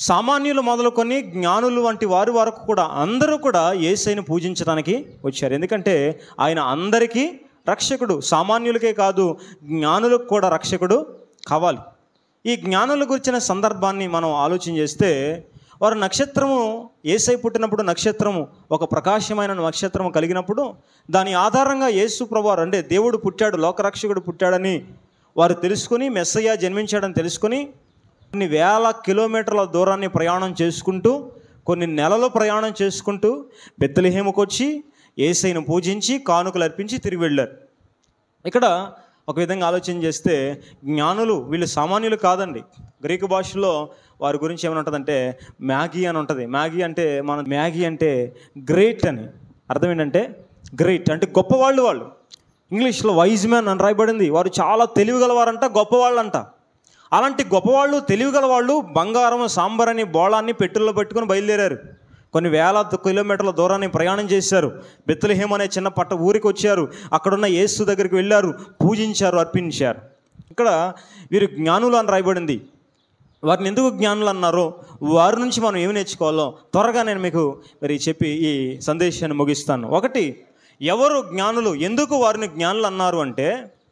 సామాన్యులు మొదలుకొని జ్ఞానులు వంటి వారి వరకు కూడా అందరూ కూడా ఏసైని పూజించడానికి వచ్చారు ఎందుకంటే ఆయన అందరికీ రక్షకుడు సామాన్యులకే కాదు జ్ఞానులకు కూడా రక్షకుడు కావాలి ఈ జ్ఞానుల గురించిన సందర్భాన్ని మనం ఆలోచన చేస్తే వారు నక్షత్రము ఏసై పుట్టినప్పుడు నక్షత్రము ఒక ప్రకాశమైన నక్షత్రము కలిగినప్పుడు దాని ఆధారంగా యేసు ప్రభువారు అంటే దేవుడు పుట్టాడు లోకరక్షకుడు పుట్టాడని వారు తెలుసుకొని మెస్సయ్య జన్మించాడని తెలుసుకొని కొన్ని వేల కిలోమీటర్ల దూరాన్ని ప్రయాణం చేసుకుంటూ కొన్ని నెలలు ప్రయాణం చేసుకుంటూ బెత్తలహేముకు వచ్చి ఏసైను పూజించి కానుకలు అర్పించి తిరిగి వెళ్ళారు ఇక్కడ ఒక విధంగా ఆలోచన చేస్తే జ్ఞానులు వీళ్ళు సామాన్యులు కాదండి గ్రీకు భాషలో వారి గురించి ఏమైనా ఉంటుందంటే మ్యాగీ అని ఉంటుంది మ్యాగీ అంటే మన మ్యాగీ అంటే గ్రేట్ అని అర్థం ఏంటంటే గ్రేట్ అంటే గొప్పవాళ్ళు వాళ్ళు ఇంగ్లీష్లో వైజ్ మ్యాన్ అని రాయబడింది వారు చాలా తెలివిగలవారంట గొప్పవాళ్ళంట అలాంటి గొప్పవాళ్ళు తెలివిగల వాళ్ళు బంగారం సాంబారని బోళాన్ని పెట్టుల్లో పెట్టుకొని బయలుదేరారు కొన్ని వేల కిలోమీటర్ల దూరాన్ని ప్రయాణం చేశారు బెత్తలహేమ అనే చిన్న పట్ట ఊరికి వచ్చారు అక్కడున్న యేసు దగ్గరికి వెళ్ళారు పూజించారు అర్పించారు ఇక్కడ వీరు జ్ఞానులు అని రాయబడింది వారిని ఎందుకు జ్ఞానులు అన్నారో వారి నుంచి మనం ఏమి నేర్చుకోవాలో త్వరగా నేను మీకు మరి చెప్పి ఈ సందేశాన్ని ముగిస్తాను ఒకటి ఎవరు జ్ఞానులు ఎందుకు వారిని జ్ఞానులు అన్నారు అంటే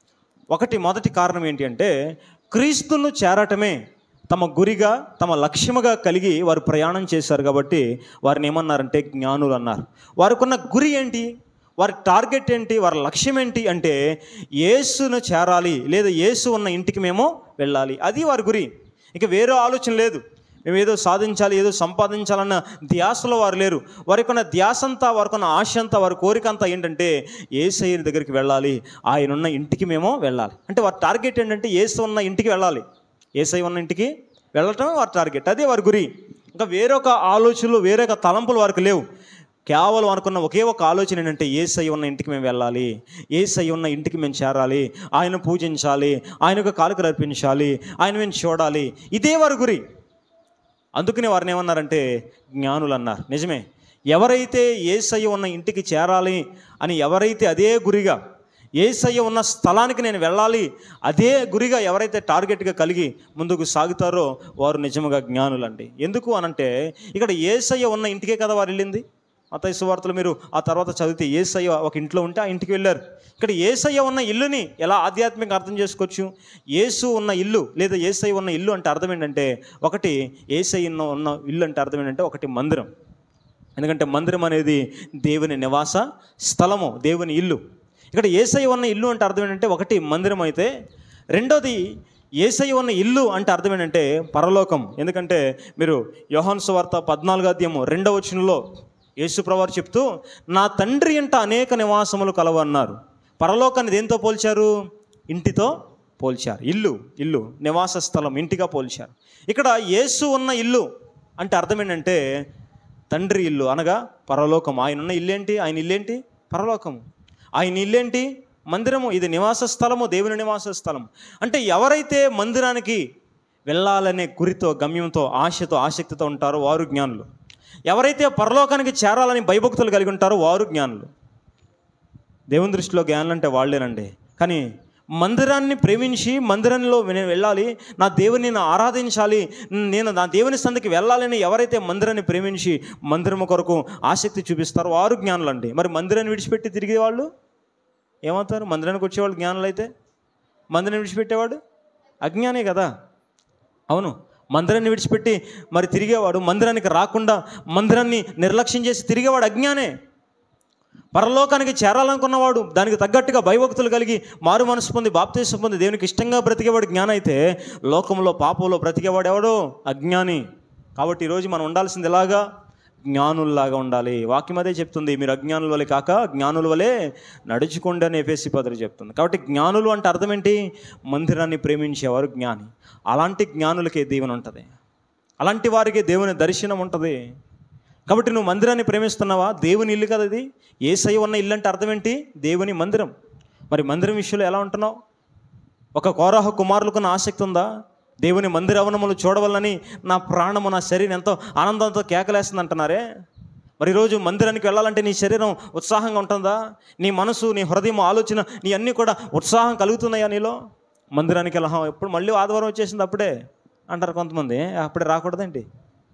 ఒకటి మొదటి కారణం ఏంటి అంటే క్రీస్తును చేరటమే తమ గురిగా తమ లక్ష్యముగా కలిగి వారు ప్రయాణం చేశారు కాబట్టి వారిని ఏమన్నారంటే జ్ఞానులు అన్నారు వారికి ఉన్న గురి ఏంటి వారి టార్గెట్ ఏంటి వారి లక్ష్యం ఏంటి అంటే యేసును చేరాలి లేదా యేసు ఉన్న ఇంటికి మేము వెళ్ళాలి అది వారి గురి ఇక వేరే ఆలోచన లేదు మేము ఏదో సాధించాలి ఏదో సంపాదించాలన్న ధ్యాసలో వారు లేరు వారికి ఉన్న ధ్యాస అంతా వారికి ఉన్న ఆశ అంతా వారి కోరిక అంతా ఏంటంటే ఏసయ్య దగ్గరికి వెళ్ళాలి ఆయన ఉన్న ఇంటికి మేము వెళ్ళాలి అంటే వారి టార్గెట్ ఏంటంటే ఏసు ఉన్న ఇంటికి వెళ్ళాలి ఏసై ఉన్న ఇంటికి వెళ్ళటమే వారి టార్గెట్ అదే వారి గురి ఇంకా వేరొక ఆలోచనలు వేరొక తలంపులు వారికి లేవు కేవలం అనుకున్న ఒకే ఒక ఆలోచన ఏంటంటే ఏసై ఉన్న ఇంటికి మేము వెళ్ళాలి ఏసై ఉన్న ఇంటికి మేము చేరాలి ఆయన పూజించాలి ఆయనకు కాలుకలు అర్పించాలి ఆయన మేము చూడాలి ఇదే వారి గురి అందుకని వారిని ఏమన్నారంటే జ్ఞానులు అన్నారు నిజమే ఎవరైతే ఏసయ్య ఉన్న ఇంటికి చేరాలి అని ఎవరైతే అదే గురిగా ఏసయ్య ఉన్న స్థలానికి నేను వెళ్ళాలి అదే గురిగా ఎవరైతే టార్గెట్గా కలిగి ముందుకు సాగుతారో వారు నిజముగా జ్ఞానులండి ఎందుకు అనంటే ఇక్కడ ఏసయ్య ఉన్న ఇంటికే కదా వారు వెళ్ళింది మతైసు సువార్తలు మీరు ఆ తర్వాత చదివితే ఏసయ్య ఒక ఇంట్లో ఉంటే ఆ ఇంటికి వెళ్ళారు ఇక్కడ ఏసయ్య ఉన్న ఇల్లుని ఎలా ఆధ్యాత్మికంగా అర్థం చేసుకోవచ్చు యేసు ఉన్న ఇల్లు లేదా ఏసయ్య ఉన్న ఇల్లు అంటే అర్థం ఏంటంటే ఒకటి ఏసయ్య ఉన్న ఉన్న ఇల్లు అంటే అర్థం ఏంటంటే ఒకటి మందిరం ఎందుకంటే మందిరం అనేది దేవుని నివాస స్థలము దేవుని ఇల్లు ఇక్కడ ఏసై ఉన్న ఇల్లు అంటే అర్థం ఏంటంటే ఒకటి మందిరం అయితే రెండోది ఏసై ఉన్న ఇల్లు అంటే అర్థం ఏంటంటే పరలోకం ఎందుకంటే మీరు యోహాను సువార్త పద్నాలుగో అధ్యాయము రెండవ వచనంలో యేసుప్రవారు చెప్తూ నా తండ్రి ఇంట అనేక నివాసములు కలవన్నారు పరలోకాన్ని దేంతో పోల్చారు ఇంటితో పోల్చారు ఇల్లు ఇల్లు నివాస స్థలం ఇంటిగా పోల్చారు ఇక్కడ యేసు ఉన్న ఇల్లు అంటే అర్థం ఏంటంటే తండ్రి ఇల్లు అనగా పరలోకం ఆయన ఉన్న ఇల్లేంటి ఆయన ఇల్లేంటి పరలోకము ఆయన ఇల్లేంటి మందిరము ఇది నివాస స్థలము దేవుని నివాస స్థలం అంటే ఎవరైతే మందిరానికి వెళ్ళాలనే గురితో గమ్యంతో ఆశతో ఆసక్తితో ఉంటారో వారు జ్ఞానులు ఎవరైతే పరలోకానికి చేరాలని భయభక్తులు కలిగి ఉంటారో వారు జ్ఞానులు దేవుని దృష్టిలో జ్ఞానులు అంటే వాళ్ళేనండి కానీ మందిరాన్ని ప్రేమించి మందిరంలో నేను వెళ్ళాలి నా దేవుని నేను ఆరాధించాలి నేను నా దేవుని సందికి వెళ్ళాలని ఎవరైతే మందిరాన్ని ప్రేమించి మందిరం కొరకు ఆసక్తి చూపిస్తారో వారు జ్ఞానులండి మరి మందిరాన్ని విడిచిపెట్టి తిరిగే వాళ్ళు ఏమవుతారు మందిరానికి వచ్చేవాళ్ళు జ్ఞానులు అయితే మందిరాన్ని విడిచిపెట్టేవాడు అజ్ఞానే కదా అవును మందిరాన్ని విడిచిపెట్టి మరి తిరిగేవాడు మందిరానికి రాకుండా మందిరాన్ని నిర్లక్ష్యం చేసి తిరిగేవాడు అజ్ఞానే పరలోకానికి చేరాలనుకున్నవాడు దానికి తగ్గట్టుగా భయభక్తులు కలిగి మారు మనసు పొంది బాప్తీసం పొంది దేవునికి ఇష్టంగా బ్రతికేవాడు జ్ఞానం అయితే లోకంలో పాపంలో బ్రతికేవాడు ఎవడో అజ్ఞాని కాబట్టి ఈరోజు మనం ఉండాల్సింది ఎలాగా జ్ఞానుల్లాగా ఉండాలి వాక్యం అదే చెప్తుంది మీరు అజ్ఞానుల వలె కాక జ్ఞానుల వలె నడుచుకోండి అని ఎఫేసి పదవి చెప్తుంది కాబట్టి జ్ఞానులు అంటే అర్థం ఏంటి మందిరాన్ని ప్రేమించేవారు జ్ఞాని అలాంటి జ్ఞానులకే దీవెన ఉంటుంది అలాంటి వారికి దేవుని దర్శనం ఉంటుంది కాబట్టి నువ్వు మందిరాన్ని ప్రేమిస్తున్నావా దేవుని ఇల్లు కదా ఇది ఏసై ఉన్న ఇల్లు అంటే అర్థం ఏంటి దేవుని మందిరం మరి మందిరం విషయంలో ఎలా ఉంటున్నావు ఒక కోరాహ కుమారులకున్న ఆసక్తి ఉందా దేవుని మందిర అవనములు చూడవలని నా ప్రాణము నా శరీరం ఎంతో ఆనందంతో కేకలేస్తుంది అంటున్నారే మరి ఈరోజు మందిరానికి వెళ్ళాలంటే నీ శరీరం ఉత్సాహంగా ఉంటుందా నీ మనసు నీ హృదయం ఆలోచన నీ అన్నీ కూడా ఉత్సాహం కలుగుతున్నాయా నీలో మందిరానికి వెళ్ళా ఎప్పుడు మళ్ళీ ఆదివారం వచ్చేసింది అప్పుడే అంటారు కొంతమంది అప్పుడే రాకూడదండి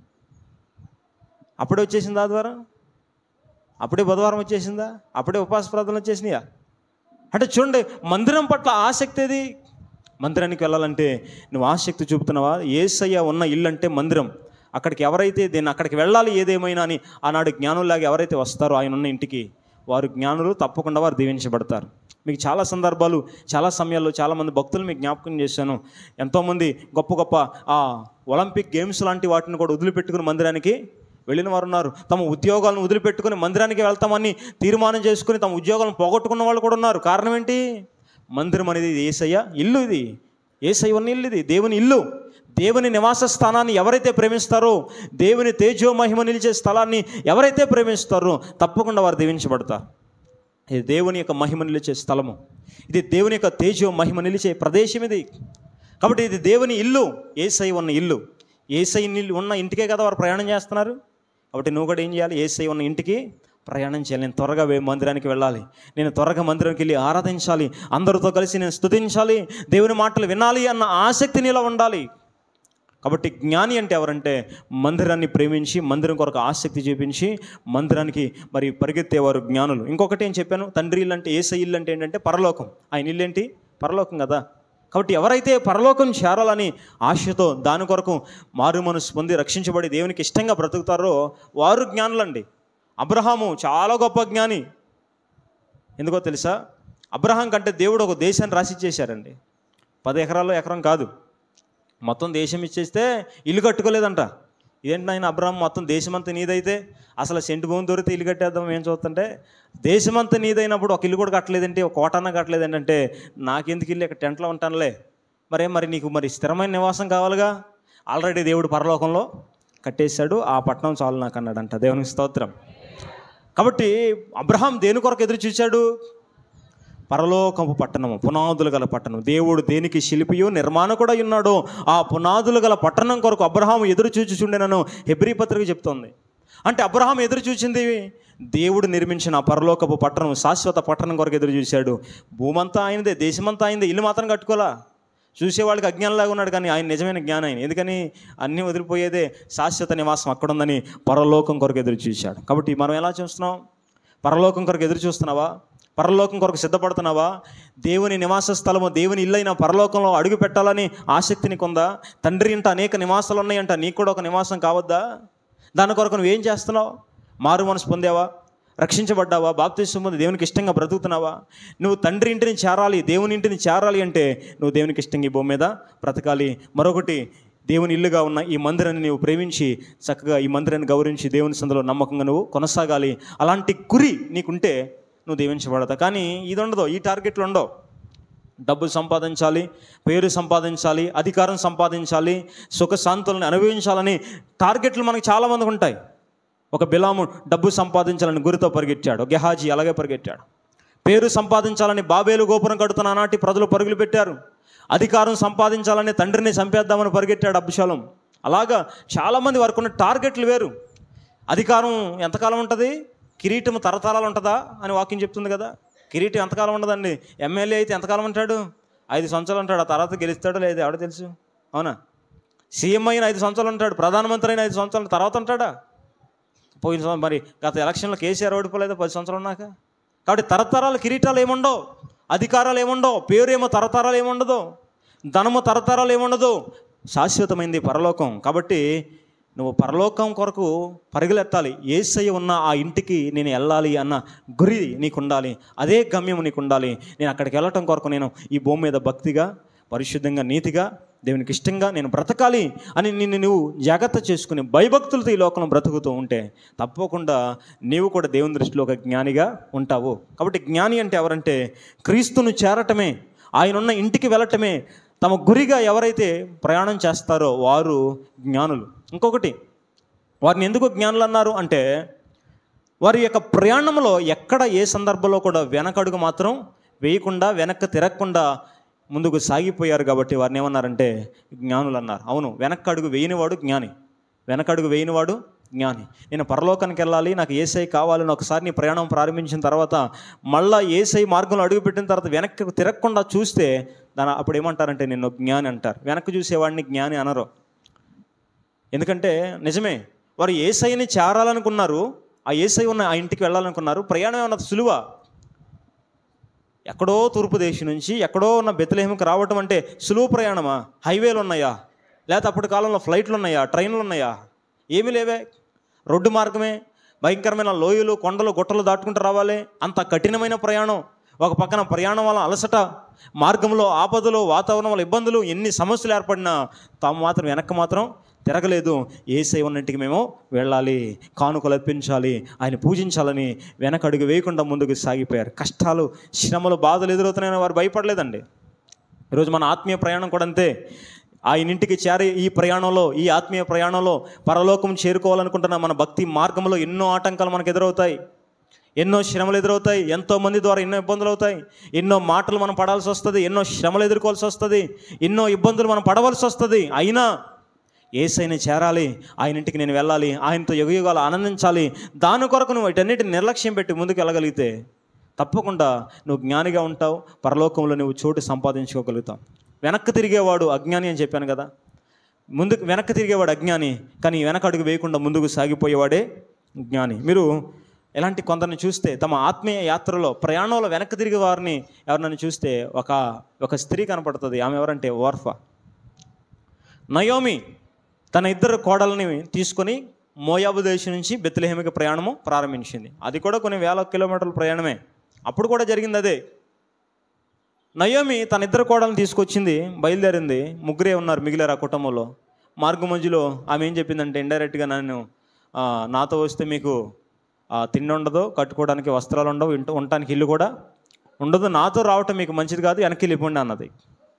అప్పుడే వచ్చేసిందా ఆదివారం అప్పుడే బుధవారం వచ్చేసిందా అప్పుడే ఉపవాస ప్రార్థనలు వచ్చేసినాయా అంటే చూడండి మందిరం పట్ల ఆసక్తి ఏది మందిరానికి వెళ్ళాలంటే నువ్వు ఆసక్తి చూపుతున్నావా ఏసయ్య ఉన్న ఇల్లు అంటే మందిరం అక్కడికి ఎవరైతే దీన్ని అక్కడికి వెళ్ళాలి ఏదేమైనా అని ఆనాడు జ్ఞానులాగా ఎవరైతే వస్తారో ఆయన ఉన్న ఇంటికి వారు జ్ఞానులు తప్పకుండా వారు దీవించబడతారు మీకు చాలా సందర్భాలు చాలా సమయాల్లో చాలామంది భక్తులు మీకు జ్ఞాపకం చేశాను ఎంతోమంది గొప్ప గొప్ప ఆ ఒలింపిక్ గేమ్స్ లాంటి వాటిని కూడా వదిలిపెట్టుకుని మందిరానికి వెళ్ళిన వారు ఉన్నారు తమ ఉద్యోగాలను వదిలిపెట్టుకుని మందిరానికి వెళ్తామని తీర్మానం చేసుకుని తమ ఉద్యోగాలను పోగొట్టుకున్న వాళ్ళు కూడా ఉన్నారు కారణం ఏంటి మందిరం అనేది ఏసయ్య ఇల్లు ఇది ఏసయ్య ఉన్న ఇల్లు ఇది దేవుని ఇల్లు దేవుని నివాస స్థానాన్ని ఎవరైతే ప్రేమిస్తారో దేవుని తేజో మహిమ నిలిచే స్థలాన్ని ఎవరైతే ప్రేమిస్తారో తప్పకుండా వారు దీవించబడతారు ఇది దేవుని యొక్క మహిమ నిలిచే స్థలము ఇది దేవుని యొక్క తేజో మహిమ నిలిచే ప్రదేశం ఇది కాబట్టి ఇది దేవుని ఇల్లు ఏసై ఉన్న ఇల్లు ఏసై ఇల్లు ఉన్న ఇంటికే కదా వారు ప్రయాణం చేస్తున్నారు కాబట్టి నువ్వు కూడా ఏం చేయాలి ఏసై ఉన్న ఇంటికి ప్రయాణం చేయాలి నేను త్వరగా వే- మందిరానికి వెళ్ళాలి నేను త్వరగా మందిరానికి వెళ్ళి ఆరాధించాలి అందరితో కలిసి నేను స్తుతించాలి దేవుని మాటలు వినాలి అన్న ఆసక్తి నీలో ఉండాలి కాబట్టి జ్ఞాని అంటే ఎవరంటే మందిరాన్ని ప్రేమించి మందిరం కొరకు ఆసక్తి చూపించి మందిరానికి మరి పరిగెత్తేవారు జ్ఞానులు ఇంకొకటి ఏం చెప్పాను తండ్రి ఇల్లు అంటే ఏసై ఇల్లు అంటే ఏంటంటే పరలోకం ఆయన ఇల్లు ఏంటి పరలోకం కదా కాబట్టి ఎవరైతే పరలోకం చేరాలని ఆశతో దాని కొరకు మారు మనసు పొంది రక్షించబడి దేవునికి ఇష్టంగా బ్రతుకుతారో వారు జ్ఞానులండి అబ్రహాము చాలా గొప్ప జ్ఞాని ఎందుకో తెలుసా అబ్రహాం కంటే దేవుడు ఒక దేశాన్ని రాసిచ్చేశారండి పది ఎకరాల్లో ఎకరం కాదు మొత్తం దేశం ఇచ్చేస్తే ఇల్లు కట్టుకోలేదంట ఇదేంటి నాయన అబ్రహం మొత్తం దేశమంతా నీదైతే అసలు సెంటు భూమి దొరికితే ఇల్లు కట్టేద్దాం ఏం చూస్తుంటే దేశమంతా నీదైనప్పుడు ఒక ఇల్లు కూడా కట్టలేదంటే ఒక కోటన్న కట్టలేదంటే అంటే నాకెందుకు ఇల్లు ఇక్కడ టెంట్లో ఉంటానులే మరే మరి నీకు మరి స్థిరమైన నివాసం కావాలిగా ఆల్రెడీ దేవుడు పరలోకంలో కట్టేశాడు ఆ పట్టణం చాలు నాకు అన్నాడంట దేవునికి స్తోత్రం కాబట్టి అబ్రహాం దేని కొరకు ఎదురు చూశాడు పరలోకపు పట్టణము పునాదులు గల పట్టణం దేవుడు దేనికి శిల్పియు నిర్మాణకుడై ఉన్నాడో ఆ పునాదులు గల పట్టణం కొరకు అబ్రహాం ఎదురు చూచుచుండెనను హెబ్రీ పత్రిక చెప్తోంది అంటే అబ్రహాం ఎదురు చూచింది దేవుడు నిర్మించిన ఆ పరలోకపు పట్టణం శాశ్వత పట్టణం కొరకు ఎదురు చూశాడు భూమంతా ఆయనదే దేశమంతా ఆయనదే ఇల్లు మాత్రం కట్టుకోలా చూసేవాళ్ళకి అజ్ఞానంలాగా ఉన్నాడు కానీ ఆయన నిజమైన జ్ఞానం ఆయన ఎందుకని అన్నీ వదిలిపోయేదే శాశ్వత నివాసం అక్కడ ఉందని పరలోకం కొరకు ఎదురు చూశాడు కాబట్టి మనం ఎలా చూస్తున్నాం పరలోకం కొరకు ఎదురు చూస్తున్నావా పరలోకం కొరకు సిద్ధపడుతున్నావా దేవుని నివాస స్థలము దేవుని ఇల్లైన పరలోకంలో అడుగు పెట్టాలని ఆసక్తి నీకుందా తండ్రి ఇంట అనేక నివాసాలు ఉన్నాయంట నీకు కూడా ఒక నివాసం కావద్దా దాని కొరకు నువ్వేం చేస్తున్నావు మారు మనసు పొందావా రక్షించబడ్డావా బాప్తిసం పొంది దేవునికి ఇష్టంగా బ్రతుకుతున్నావా నువ్వు తండ్రి ఇంటిని చేరాలి దేవుని ఇంటిని చేరాలి అంటే నువ్వు దేవునికి ఇష్టంగా ఈ భూమి మీద బ్రతకాలి మరొకటి దేవుని ఇల్లుగా ఉన్న ఈ మందిరాన్ని నువ్వు ప్రేమించి చక్కగా ఈ మందిరాన్ని గౌరవించి దేవుని సందులో నమ్మకంగా నువ్వు కొనసాగాలి అలాంటి గురి నీకుంటే నువ్వు దీవించబడతావు కానీ ఇది ఉండదు ఈ టార్గెట్లు ఉండవు డబ్బు సంపాదించాలి పేరు సంపాదించాలి అధికారం సంపాదించాలి సుఖ శాంతులను అనుభవించాలని టార్గెట్లు మనకు చాలామందికి ఉంటాయి ఒక బిలాము డబ్బు సంపాదించాలని గురితో పరిగెట్టాడు గెహాజీ అలాగే పరిగెట్టాడు పేరు సంపాదించాలని బాబేలు గోపురం కడుతున్న ఆనాటి ప్రజలు పరుగులు పెట్టారు అధికారం సంపాదించాలని తండ్రిని చంపేద్దామని పరిగెట్టాడు అబ్బుశాలం అలాగా చాలామంది వారికి ఉన్న టార్గెట్లు వేరు అధికారం ఎంతకాలం ఉంటుంది కిరీటం తరతరాలు ఉంటుందా అని వాక్యం చెప్తుంది కదా కిరీటం ఎంతకాలం ఉండదండి ఎమ్మెల్యే అయితే ఎంతకాలం ఉంటాడు ఐదు సంవత్సరాలు ఉంటాడు ఆ తర్వాత గెలుస్తాడో లేదు ఎవడో తెలుసు అవునా సీఎం అయిన ఐదు సంవత్సరాలు ఉంటాడు ప్రధానమంత్రి అయిన ఐదు సంవత్సరాల తర్వాత ఉంటాడా పోయిన సంవత్సరం మరి గత ఎలక్షన్లో కేసీఆర్ ఓడిపోలేదు పది సంవత్సరాలు ఉన్నాక కాబట్టి తరతరాల కిరీటాలు ఏముండవు అధికారాలు ఏముండవు పేరు ఏమో తరతరాలు ఏముండదు ధనము తరతరాలు ఏముండదు శాశ్వతమైంది పరలోకం కాబట్టి నువ్వు పరలోకం కొరకు పరుగులెత్తాలి ఏసయ్య ఉన్న ఆ ఇంటికి నేను వెళ్ళాలి అన్న గురి నీకు ఉండాలి అదే గమ్యం నీకు ఉండాలి నేను అక్కడికి వెళ్ళటం కొరకు నేను ఈ భూమి మీద భక్తిగా పరిశుద్ధంగా నీతిగా దేవునికి ఇష్టంగా నేను బ్రతకాలి అని నిన్ను నువ్వు జాగ్రత్త చేసుకుని భయభక్తులతో ఈ లోకంలో బ్రతుకుతూ ఉంటే తప్పకుండా నీవు కూడా దేవుని దృష్టిలో ఒక జ్ఞానిగా ఉంటావు కాబట్టి జ్ఞాని అంటే ఎవరంటే క్రీస్తును చేరటమే ఆయన ఉన్న ఇంటికి వెళ్ళటమే తమ గురిగా ఎవరైతే ప్రయాణం చేస్తారో వారు జ్ఞానులు ఇంకొకటి వారిని ఎందుకు జ్ఞానులు అన్నారు అంటే వారి యొక్క ప్రయాణంలో ఎక్కడ ఏ సందర్భంలో కూడా వెనకడుగు మాత్రం వేయకుండా వెనక్కి తిరగకుండా ముందుకు సాగిపోయారు కాబట్టి వారిని ఏమన్నారంటే జ్ఞానులు అన్నారు అవును వెనక్కి అడుగు వేయనివాడు జ్ఞాని వెనకడుగు వేయనివాడు జ్ఞాని నేను పరలోకానికి వెళ్ళాలి నాకు ఏసై కావాలని ఒకసారి నీ ప్రయాణం ప్రారంభించిన తర్వాత మళ్ళా ఏసై మార్గంలో అడుగుపెట్టిన తర్వాత వెనక్కి తిరగకుండా చూస్తే దాని అప్పుడు ఏమంటారంటే నిన్ను జ్ఞాని అంటారు వెనక్కి చూసేవాడిని జ్ఞాని అనరు ఎందుకంటే నిజమే వారు ఏసైని చేరాలనుకున్నారు ఆ ఏసై ఉన్న ఆ ఇంటికి వెళ్ళాలనుకున్నారు ప్రయాణం ఏమన్నా సులువ ఎక్కడో తూర్పు దేశం నుంచి ఎక్కడో ఉన్న బెత్తలేహంకి రావటం అంటే సులువు ప్రయాణమా హైవేలు ఉన్నాయా లేకపోతే అప్పటి కాలంలో ఫ్లైట్లు ఉన్నాయా ట్రైన్లు ఉన్నాయా ఏమీ లేవే రోడ్డు మార్గమే భయంకరమైన లోయలు కొండలు గుట్టలు దాటుకుంటూ రావాలి అంత కఠినమైన ప్రయాణం ఒక పక్కన ప్రయాణం వల్ల అలసట మార్గంలో ఆపదలు వాతావరణం వల్ల ఇబ్బందులు ఎన్ని సమస్యలు ఏర్పడినా తాము మాత్రం వెనక్కి మాత్రం తిరగలేదు ఏ ఉన్నింటికి మేము వెళ్ళాలి కానుకలు అర్పించాలి ఆయన పూజించాలని వెనక అడుగు వేయకుండా ముందుకు సాగిపోయారు కష్టాలు శ్రమలు బాధలు ఎదురవుతున్నాయని వారు భయపడలేదండి ఈరోజు మన ఆత్మీయ ప్రయాణం కూడా అంతే ఆయన ఇంటికి చేరే ఈ ప్రయాణంలో ఈ ఆత్మీయ ప్రయాణంలో పరలోకం చేరుకోవాలనుకుంటున్న మన భక్తి మార్గంలో ఎన్నో ఆటంకాలు మనకు ఎదురవుతాయి ఎన్నో శ్రమలు ఎదురవుతాయి ఎంతో మంది ద్వారా ఎన్నో ఇబ్బందులు అవుతాయి ఎన్నో మాటలు మనం పడాల్సి వస్తుంది ఎన్నో శ్రమలు ఎదుర్కోవాల్సి వస్తుంది ఎన్నో ఇబ్బందులు మనం పడవలసి వస్తుంది అయినా ఏసైని చేరాలి ఆయన ఇంటికి నేను వెళ్ళాలి ఆయనతో యుగయుగాలు ఆనందించాలి దాని కొరకు నువ్వు వీటన్నిటిని నిర్లక్ష్యం పెట్టి ముందుకు వెళ్ళగలిగితే తప్పకుండా నువ్వు జ్ఞానిగా ఉంటావు పరలోకంలో నువ్వు చోటు సంపాదించుకోగలుగుతావు వెనక్కి తిరిగేవాడు అజ్ఞాని అని చెప్పాను కదా ముందుకు వెనక్కి తిరిగేవాడు అజ్ఞాని కానీ వెనక అడుగు వేయకుండా ముందుకు సాగిపోయేవాడే జ్ఞాని మీరు ఎలాంటి కొందరిని చూస్తే తమ ఆత్మీయ యాత్రలో ప్రయాణంలో వెనక్కి తిరిగే వారిని ఎవరినైనా చూస్తే ఒక ఒక స్త్రీ కనపడుతుంది ఆమె ఎవరంటే ఓర్ఫా నయోమి తన ఇద్దరు కోడల్ని తీసుకొని మోయాబు దేశం నుంచి బెత్లహేమికి ప్రయాణము ప్రారంభించింది అది కూడా కొన్ని వేల కిలోమీటర్ల ప్రయాణమే అప్పుడు కూడా జరిగింది అదే నయోమి తన ఇద్దరు కోడల్ని తీసుకొచ్చింది బయలుదేరింది ముగ్గురే ఉన్నారు మిగిలారు ఆ కుటుంబంలో మార్గ మధ్యలో ఆమె ఏం చెప్పిందంటే ఇండైరెక్ట్గా నన్ను ఆ, నాతో వస్తే మీకు ఆ, తిండి ఉండదు కట్టుకోవడానికి వస్త్రాలు ఉండవు ఇంట ఉండటానికి ఇల్లు కూడా ఉండదు నాతో రావటం మీకు మంచిది కాదు వెనక్కి వెళ్ళిపోండి అన్నది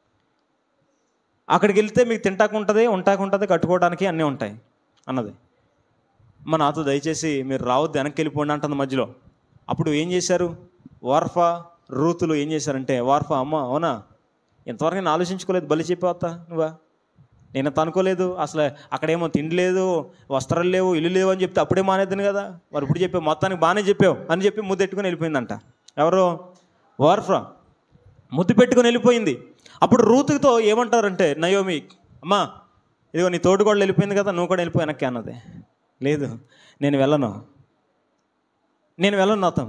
అక్కడికి వెళ్తే మీకు తింటాకు ఉంటుంది ఉంటాకు ఉంటుంది కట్టుకోవడానికి అన్నీ ఉంటాయి అన్నది అమ్మ నాతో దయచేసి మీరు రావద్దు వెనక్కి వెళ్ళిపోండి అంటుంది మధ్యలో అప్పుడు ఏం చేశారు వార్ఫా రూతులు ఏం చేశారంటే వార్ఫా అమ్మ అవునా ఇంతవరకు నేను ఆలోచించుకోలేదు బలి చెప్పేవత్తా నువ్వా నేను అంత అనుకోలేదు అసలు అక్కడేమో తిండి లేదు వస్త్రాలు లేవు ఇల్లు లేవు అని చెప్తే అప్పుడే మానేద్దాను కదా మరి ఇప్పుడు చెప్పావు మొత్తానికి బాగానే చెప్పావు అని చెప్పి ముద్దెట్టుకుని వెళ్ళిపోయిందంట ఎవరు వార్ఫా ముద్దు పెట్టుకొని వెళ్ళిపోయింది అప్పుడు రూతుతో ఏమంటారంటే నయోమి అమ్మా ఇదిగో నీ తోడు కూడా వెళ్ళిపోయింది కదా నువ్వు కూడా వెళ్ళిపోయి వెనక్కి అన్నది లేదు నేను వెళ్ళను నేను వెళ్ళను నాతో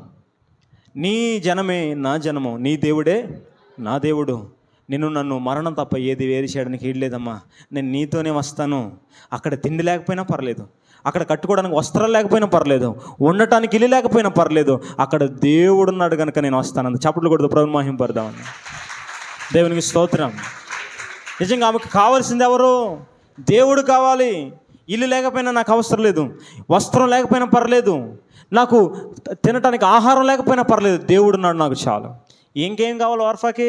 నీ జనమే నా జనము నీ దేవుడే నా దేవుడు నిన్ను నన్ను మరణం తప్ప ఏది వేరు చేయడానికి లేదమ్మా నేను నీతోనే వస్తాను అక్కడ తిండి లేకపోయినా పర్లేదు అక్కడ కట్టుకోవడానికి వస్త్రాలు లేకపోయినా పర్లేదు ఉండటానికి ఇల్లు లేకపోయినా పర్లేదు అక్కడ దేవుడు ఉన్నాడు కనుక నేను వస్తాను చప్పట్లు కొడుతూ ప్రభు మహింపడదామని దేవునికి స్తోత్రం నిజంగా ఆమెకు కావాల్సింది ఎవరు దేవుడు కావాలి ఇల్లు లేకపోయినా నాకు అవసరం లేదు వస్త్రం లేకపోయినా పర్లేదు నాకు తినటానికి ఆహారం లేకపోయినా పర్లేదు దేవుడు ఉన్నాడు నాకు చాలు ఇంకేం కావాలి వార్ఫాకి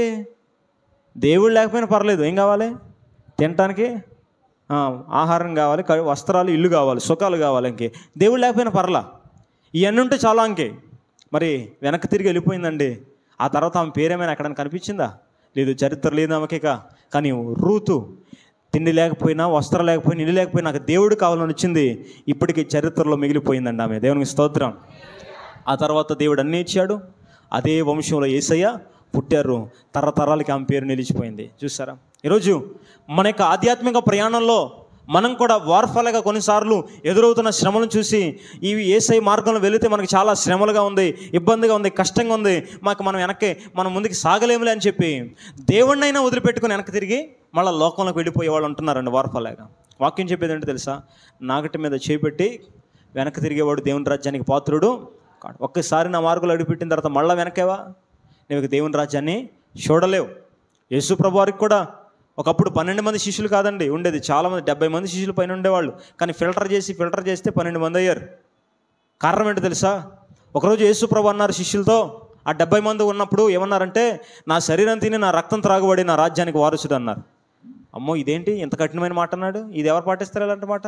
దేవుడు లేకపోయినా పర్లేదు ఏం కావాలి తినటానికి ఆ, ఆహారం కావాలి క- వస్త్రాలు ఇల్లు కావాలి సుఖాలు కావాలి ఇంకే దేవుడు లేకపోయినా పర్లా ఇవన్నీ ఉంటే చాలా ఇంకే మరి వెనక్కి తిరిగి వెళ్ళిపోయిందండి ఆ తర్వాత ఆమె పేరేమైనా ఎక్కడైనా కనిపించిందా లేదు చరిత్ర లేదు ఆమెకేక కానీ రూతు తిండి లేకపోయినా వస్త్రం లేకపోయినా ఇల్లు లేకపోయినా నాకు దేవుడు కావాలని వచ్చింది ఇప్పటికీ చరిత్రలో మిగిలిపోయిందండి ఆమె దేవునికి స్తోత్రం ఆ తర్వాత దేవుడు అన్నీ ఇచ్చాడు అదే వంశంలో ఏసయ్య పుట్టారు తరతరాలకి ఆమె పేరు నిలిచిపోయింది చూసారా ఈరోజు మన యొక్క ఆధ్యాత్మిక ప్రయాణంలో మనం కూడా వార్ఫాలుగా కొన్నిసార్లు ఎదురవుతున్న శ్రమలను చూసి ఇవి ఏసై మార్గంలో వెళితే మనకి చాలా శ్రమలుగా ఉంది ఇబ్బందిగా ఉంది కష్టంగా ఉంది మాకు మనం వెనక్కి మనం ముందుకు సాగలేములే అని చెప్పి దేవుణ్ణైనా వదిలిపెట్టుకుని వెనక్కి తిరిగి మళ్ళీ లోకంలోకి వెళ్ళిపోయే వాళ్ళు ఉంటున్నారండి వార్ఫాలాగా వాక్యం చెప్పేది ఏంటో తెలుసా నాగటి మీద చేపెట్టి వెనక్కి తిరిగేవాడు దేవుని రాజ్యానికి పాత్రుడు కాడు ఒక్కసారి నా మార్గంలో అడుగుపెట్టిన తర్వాత మళ్ళీ వెనకేవా నువ్వు ఇక దేవుని రాజ్యాన్ని చూడలేవు యేసు ప్రభు వారికి కూడా ఒకప్పుడు పన్నెండు మంది శిష్యులు కాదండి ఉండేది చాలామంది డెబ్బై మంది శిష్యులు పైన ఉండేవాళ్ళు కానీ ఫిల్టర్ చేసి ఫిల్టర్ చేస్తే పన్నెండు మంది అయ్యారు కారణం ఏంటో తెలుసా ఒకరోజు యేసు ప్రభు అన్నారు శిష్యులతో ఆ డెబ్బై మంది ఉన్నప్పుడు ఏమన్నారంటే నా శరీరం తిని నా రక్తం త్రాగుబడి నా రాజ్యానికి వారసుడు అన్నారు అమ్మో ఇదేంటి ఇంత కఠినమైన మాట అన్నాడు ఇది ఎవరు పాటిస్తారు ఇలాంటి మాట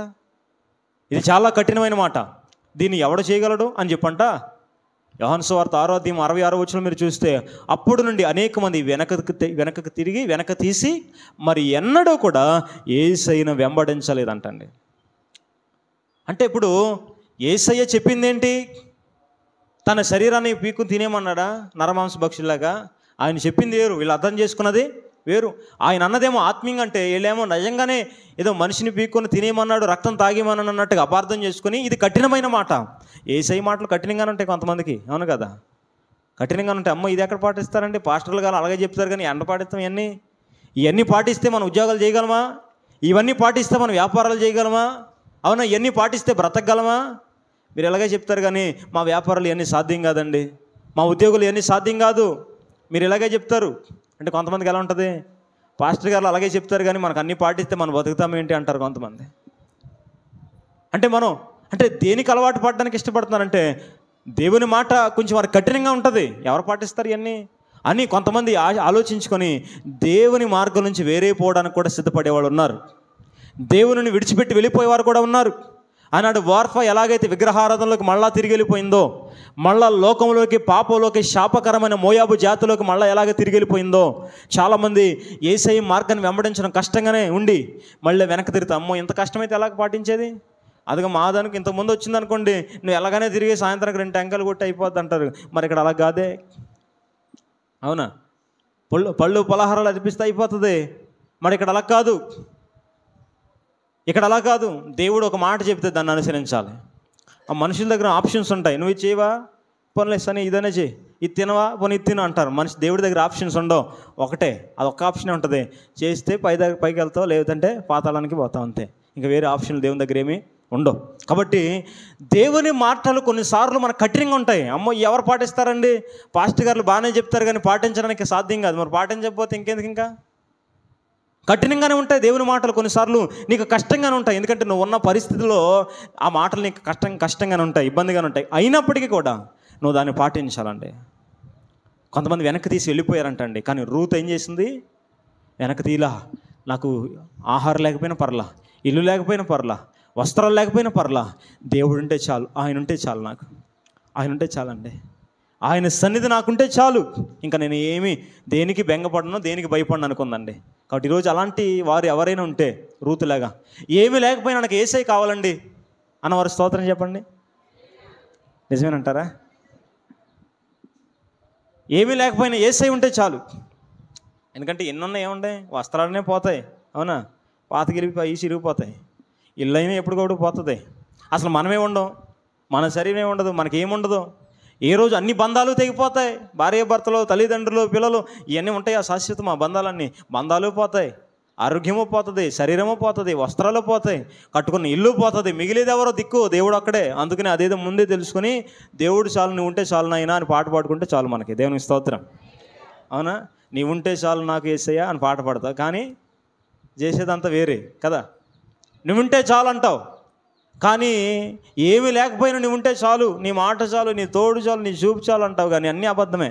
ఇది చాలా కఠినమైన మాట దీన్ని ఎవడు చేయగలడు అని చెప్పంట యోహాను సువార్త ఆరో అధ్యాయం అరవై ఆరో వచ్చిన మీరు చూస్తే అప్పుడు నుండి అనేక మంది వెనకకు తి- వెనకకు తిరిగి వెనక తీసి మరి ఎన్నడూ కూడా ఏసైన వెంబడించలేదంటండి అంటే ఇప్పుడు ఏసయ్య చెప్పిందేంటి తన శరీరాన్ని పీకు తినేమన్నాడా నరమాంస భక్షులాగా ఆయన చెప్పింది వేరు వీళ్ళు అర్థం చేసుకున్నది వేరు ఆయన అన్నదేమో ఆత్మీయంగా అంటే వీళ్ళేమో నిజంగానే ఏదో మనిషిని పీక్కొని తినేయమన్నాడు రక్తం తాగేమని అన్నట్టుగా అపార్థం చేసుకుని ఇది కఠినమైన మాట ఏసై మాటలు కఠినంగానే ఉంటాయి కొంతమందికి అవును కదా కఠినంగా ఉంటాయి అమ్మ ఇది ఎక్కడ పాటిస్తారండి పాస్టర్లు కానీ అలాగే చెప్తారు కానీ ఎండ పాటిస్తాం ఇవన్నీ ఇవన్నీ పాటిస్తే మనం ఉద్యోగాలు చేయగలమా ఇవన్నీ పాటిస్తే మనం వ్యాపారాలు చేయగలమా అవునా ఇవన్నీ పాటిస్తే బ్రతకగలమా మీరు ఎలాగే చెప్తారు కానీ మా వ్యాపారాలు ఇవన్నీ సాధ్యం కాదండి మా ఉద్యోగులు ఇవన్నీ సాధ్యం కాదు మీరు ఇలాగే చెప్తారు అంటే కొంతమందికి ఎలా ఉంటుంది పాస్టర్ గారు అలాగే చెప్తారు కానీ మనకు అన్నీ పాటిస్తే మనం బతుకుతాం ఏంటి అంటారు కొంతమంది అంటే మనం అంటే దేనికి అలవాటు పడడానికి ఇష్టపడుతున్నారంటే దేవుని మాట కొంచెం వారికి కఠినంగా ఉంటుంది ఎవరు పాటిస్తారు ఇవన్నీ అని కొంతమంది ఆ- ఆలోచించుకొని దేవుని మార్గం నుంచి వేరే పోవడానికి కూడా సిద్ధపడేవాళ్ళు ఉన్నారు దేవుని విడిచిపెట్టి వెళ్ళిపోయేవారు కూడా ఉన్నారు ఆనాడు వార్ఫా ఎలాగైతే విగ్రహారాధనలోకి మళ్ళా తిరిగి వెళ్ళిపోయిందో మళ్ళా లోకంలోకి పాపంలోకి శాపకరమైన మోయాబు జాతిలోకి మళ్ళా ఎలాగ తిరిగి వెళ్ళిపోయిందో చాలామంది ఏసై మార్గాన్ని వెంబడించడం కష్టంగానే ఉండి మళ్ళీ వెనక్కి తిరుగుతా అమ్మో ఇంత కష్టమైతే ఎలాగ పాటించేది అదిగా మా దానికి ఇంతకుముందు వచ్చింది అనుకోండి నువ్వు ఎలాగనే తిరిగి సాయంత్రానికి రెండు టెంకాయలు కొట్టి అయిపోద్ది అంటారు మరి ఇక్కడ అలా కాదే అవునా పళ్ళు పళ్ళు పలహారాలు అనిపిస్తే అయిపోతుంది మరి ఇక్కడ అలా కాదు ఇక్కడ అలా కాదు దేవుడు ఒక మాట చెప్తే దాన్ని అనుసరించాలి ఆ మనుషుల దగ్గర ఆప్షన్స్ ఉంటాయి నువ్వు ఇది చేయవా పోనీ సని ఇదనే చేయి ఇది తినవా పోనీ ఇది తిను అంటారు మనిషి దేవుడి దగ్గర ఆప్షన్స్ ఉండవు ఒకటే అది ఒక్క ఆప్షన్ ఉంటుంది చేస్తే పై దగ్గర పైకి వెళ్తావు లేదంటే పాతాళానికి పోతావు అంతే ఇంకా వేరే ఆప్షన్లు దేవుని దగ్గర ఏమీ ఉండవు కాబట్టి దేవుని మాటలు కొన్నిసార్లు మనకు కఠినంగా ఉంటాయి అమ్మో ఎవరు పాటిస్తారండి పాస్టర్ గారు బాగానే చెప్తారు కానీ పాటించడానికి సాధ్యం కాదు మరి పాటించకపోతే ఇంకెందుకు ఇంకా కఠినంగానే ఉంటాయి దేవుని మాటలు కొన్నిసార్లు నీకు కష్టంగానే ఉంటాయి ఎందుకంటే నువ్వు ఉన్న పరిస్థితిలో ఆ మాటలు నీకు కష్టం కష్టంగానే ఉంటాయి ఇబ్బందిగానే ఉంటాయి అయినప్పటికీ కూడా నువ్వు దాన్ని పాటించాలండి కొంతమంది వెనక్కి తీసి వెళ్ళిపోయారంటండి కానీ రూత్ ఏం చేసింది వెనక్కి తీలా నాకు ఆహారం లేకపోయినా పర్లా ఇల్లు లేకపోయినా పర్లా వస్త్రాలు లేకపోయినా పర్లా దేవుడు ఉంటే చాలు ఆయన ఉంటే చాలు నాకు ఆయన ఉంటే చాలండి ఆయన సన్నిధి నాకుంటే చాలు ఇంకా నేను ఏమి దేనికి బెంగపడను దేనికి భయపడను అనుకుందండి కాబట్టి ఈరోజు అలాంటి వారు ఎవరైనా ఉంటే రూతులాగా ఏమీ లేకపోయినా నాకు ఏసై కావాలండి అన్నవారు స్తోత్రం చెప్పండి నిజమేనంటారా ఏమీ లేకపోయినా ఏసై ఉంటే చాలు ఎందుకంటే ఎన్ని ఉన్నాయి ఏముంటాయి వస్త్రాలనే పోతాయి అవునా పాత గిరిగిపోయి సిరిగిపోతాయి ఇల్లు అయినా ఎప్పటికప్పుడు పోతుంది అసలు మనమే ఉండం మన శరీరం ఉండదు మనకేముండదు ఏ రోజు అన్ని బంధాలు తెగిపోతాయి భార్య భర్తలు తల్లిదండ్రులు పిల్లలు ఇవన్నీ ఉంటాయి ఆ శాశ్వతం ఆ బంధాలన్నీ బంధాలు పోతాయి ఆరోగ్యము పోతుంది శరీరము పోతుంది వస్త్రాలు పోతాయి కట్టుకున్న ఇల్లు పోతుంది మిగిలేది ఎవరో దిక్కు దేవుడు అక్కడే అందుకని అదేదో ముందే తెలుసుకుని దేవుడు చాలు నువ్వు ఉంటే చాలు నాయనా అని పాట పాడుకుంటే చాలు మనకి దేవునికి స్తోత్రం అవునా నీ ఉంటే చాలు నాకు వేసయ్యా అని పాట పాడతావు కానీ చేసేదంతా వేరే కదా నువ్వుంటే చాలు అంటావు కానీ ఏమీ లేకపోయినా నువ్వు ఉంటే చాలు నీ మాట చాలు నీ తోడు చాలు నీ చూపు చాలు అంటావు కానీ అన్నీ అబద్ధమే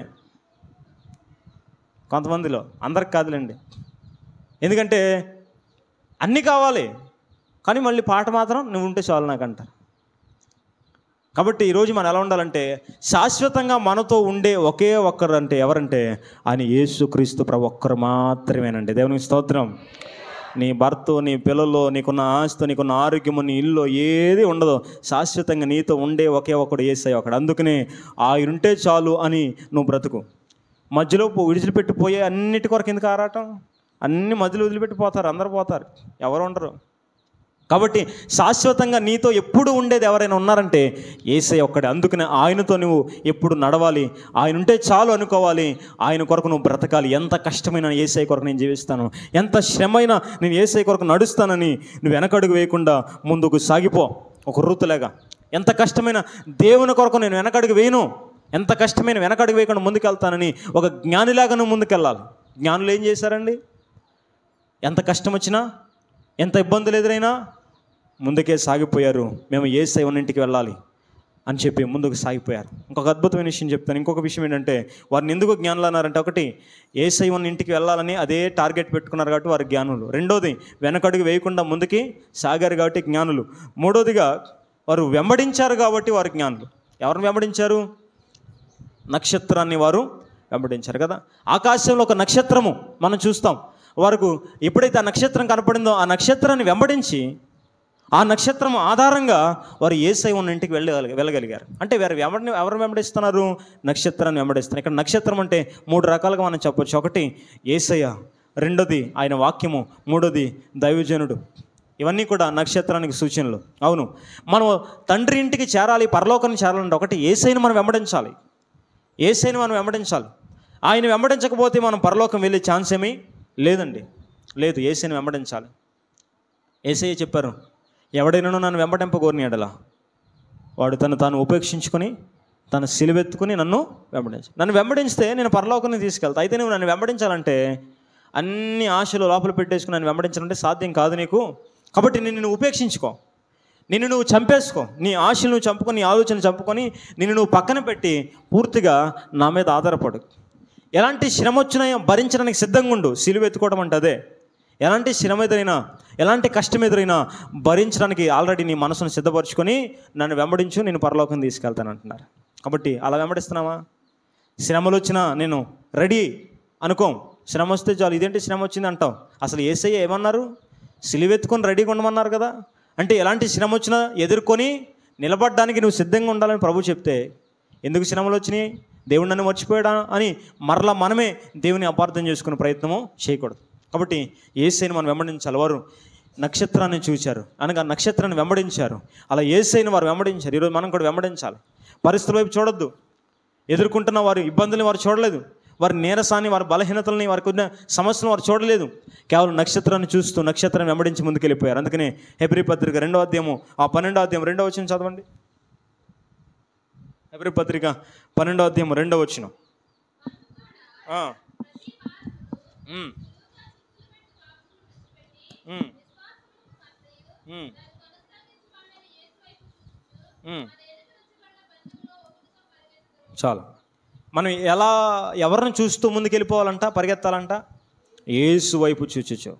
కొంతమందిలో అందరికి కాదులేండి ఎందుకంటే అన్నీ కావాలి కానీ మళ్ళీ పాట మాత్రం నువ్వు ఉంటే చాలు నాకు అంటారు కాబట్టి ఈరోజు మనం ఎలా ఉండాలంటే శాశ్వతంగా మనతో ఉండే ఒకే ఒక్కరు అంటే ఎవరంటే ఆయన యేసుక్రీస్తు ప్రభు ఒక్కరు మాత్రమేనండి దేవునికి స్తోత్రం నీ భర్త నీ పిల్లలు నీకున్న ఆస్తి నీకున్న ఆరోగ్యము నీ ఇల్లు ఏది ఉండదు శాశ్వతంగా నీతో ఉండే ఒకే ఒకడు ఏసై ఒకడు అందుకనే ఆయన ఉంటే చాలు అని నువ్వు బ్రతుకు మధ్యలో పో- విడిచిపెట్టిపోయే అన్నిటి కొరకు ఎందుకు ఆరాటం అన్ని మధ్యలో వదిలిపెట్టిపోతారు అందరు పోతారు ఎవరు ఉండరు కాబట్టి శాశ్వతంగా నీతో ఎప్పుడు ఉండేది ఎవరైనా ఉన్నారంటే ఏసై ఒక్కడే అందుకనే ఆయనతో నువ్వు ఎప్పుడు నడవాలి ఆయన ఉంటే చాలు అనుకోవాలి ఆయన కొరకు నువ్వు బ్రతకాలి ఎంత కష్టమైన ఏసై కొరకు నేను జీవిస్తాను ఎంత శ్రమైన నేను ఏసై కొరకు నడుస్తానని నువ్వు వెనకడుగు వేయకుండా ముందుకు సాగిపో ఒక ఋతులేగా ఎంత కష్టమైన దేవుని కొరకు నేను వెనకడుగు వేయను ఎంత కష్టమైన వెనకడుగు వేయకుండా ముందుకెళ్తానని ఒక జ్ఞానిలాగా నువ్వు ముందుకెళ్ళాలి జ్ఞానులు ఏం చేశారండి ఎంత కష్టం వచ్చినా ఎంత ఇబ్బందులు ఎదురైనా ముందుకే సాగిపోయారు మేము ఏ ఇంటికి వెళ్ళాలి అని చెప్పి ముందుకు సాగిపోయారు ఇంకొక అద్భుతమైన విషయం చెప్తాను ఇంకొక విషయం ఏంటంటే వారిని ఎందుకు జ్ఞానులు అన్నారంటే ఒకటి ఏ సైవన్ ఇంటికి వెళ్ళాలని అదే టార్గెట్ పెట్టుకున్నారు కాబట్టి వారు జ్ఞానులు రెండోది వెనకడుగు వేయకుండా ముందుకి సాగారు కాబట్టి జ్ఞానులు మూడోదిగా వారు వెంబడించారు కాబట్టి వారు జ్ఞానులు ఎవరిని వెంబడించారు నక్షత్రాన్ని వారు వెంబడించారు కదా ఆకాశంలో ఒక నక్షత్రము మనం చూస్తాం వారికి ఎప్పుడైతే ఆ నక్షత్రం కనపడిందో ఆ నక్షత్రాన్ని వెంబడించి ఆ నక్షత్రం ఆధారంగా వారు ఏసై ఉన్న ఇంటికి వెళ్ళగలి వెళ్ళగలిగారు అంటే వారు ఎవరిని ఎవరు వెంబడిస్తున్నారు నక్షత్రాన్ని వెంబడిస్తున్నారు ఇక్కడ నక్షత్రం అంటే మూడు రకాలుగా మనం చెప్పొచ్చు ఒకటి ఏసయ్య రెండోది ఆయన వాక్యము మూడోది దైవజనుడు ఇవన్నీ కూడా నక్షత్రానికి సూచనలు అవును మనం తండ్రి ఇంటికి చేరాలి పరలోకాన్ని చేరాలంటే ఒకటి ఏసైని మనం వెంబడించాలి ఏసైని మనం వెంబడించాలి ఆయన వెంబడించకపోతే మనం పరలోకం వెళ్ళే ఛాన్స్ ఏమీ లేదండి లేదు ఏసైని వెంబడించాలి ఏసయ్య చెప్పారు ఎవడైనా నన్ను వెంబడింపగోరిని ఎడలా వాడు తను తాను ఉపేక్షించుకొని తన సిలువెత్తుకుని నన్ను వెంబడించు నన్ను వెంబడిస్తే నేను పరలోకాన్ని తీసుకెళ్తా అయితే నువ్వు నన్ను వెంబడించాలంటే అన్ని ఆశలు లోపల పెట్టేసుకుని నన్ను వెంబడించాలంటే సాధ్యం కాదు నీకు కాబట్టి నిన్ను నువ్వు ఉపేక్షించుకో నిన్ను నువ్వు చంపేసుకో నీ ఆశలు నువ్వు చంపుకొని నీ ఆలోచన చంపుకొని నిన్ను నువ్వు పక్కన పెట్టి పూర్తిగా నా మీద ఆధారపడు ఎలాంటి శ్రమ వచ్చినా భరించడానికి సిద్ధంగా ఉండు సిలువ ఎత్తుకోవడం అంటే అదే ఎలాంటి శ్రమ ఎదురైనా ఎలాంటి కష్టం ఎదురైనా భరించడానికి ఆల్రెడీ నీ మనసును సిద్ధపరచుకొని నన్ను వెంబడించు నేను పరలోకం తీసుకెళ్తాను అంటున్నారు కాబట్టి అలా వెంబడిస్తున్నావా శ్రమలు వచ్చినా నేను రెడీ అనుకోం శ్రమ వస్తే చాలు ఇదేంటి శ్రమ వచ్చింది అంటాం అసలు ఏసయ్య ఏమన్నారు సిలివెత్తుకొని రెడీగా ఉండమన్నారు కదా అంటే ఎలాంటి శ్రమ వచ్చినా ఎదుర్కొని నిలబడడానికి నువ్వు సిద్ధంగా ఉండాలని ప్రభు చెప్తే ఎందుకు శ్రమలు వచ్చినాయి దేవుడు నన్ను మర్చిపోయాడా అని మరలా మనమే దేవుని అపార్థం చేసుకునే ప్రయత్నము చేయకూడదు కాబట్టి ఏసైని మనం వెంబడించాలి వారు నక్షత్రాన్ని చూశారు అనగా నక్షత్రాన్ని వెంబడించారు అలా ఏసైని వారు వెంబడించారు ఈరోజు మనం కూడా వెంబడించాలి పరిస్థితుల వైపు చూడొద్దు ఎదుర్కొంటున్న వారి ఇబ్బందుల్ని వారు చూడలేదు వారి నీరసాన్ని వారి బలహీనతల్ని వారికి ఉన్న సమస్యలను వారు చూడలేదు కేవలం నక్షత్రాన్ని చూస్తూ నక్షత్రాన్ని వెంబడించి ముందుకెళ్ళిపోయారు అందుకనే హెబ్రి పత్రిక రెండో అధ్యాయము ఆ పన్నెండో అధ్యాయం రెండో వచ్చిన చదవండి హెబ్రి పత్రిక పన్నెండో అధ్యాయం రెండో వచ్చిన చాలు మనం ఎలా ఎవరిని చూస్తూ ముందుకెళ్ళిపోవాలంట పరిగెత్తాలంట ఏసు వైపు చూచుచు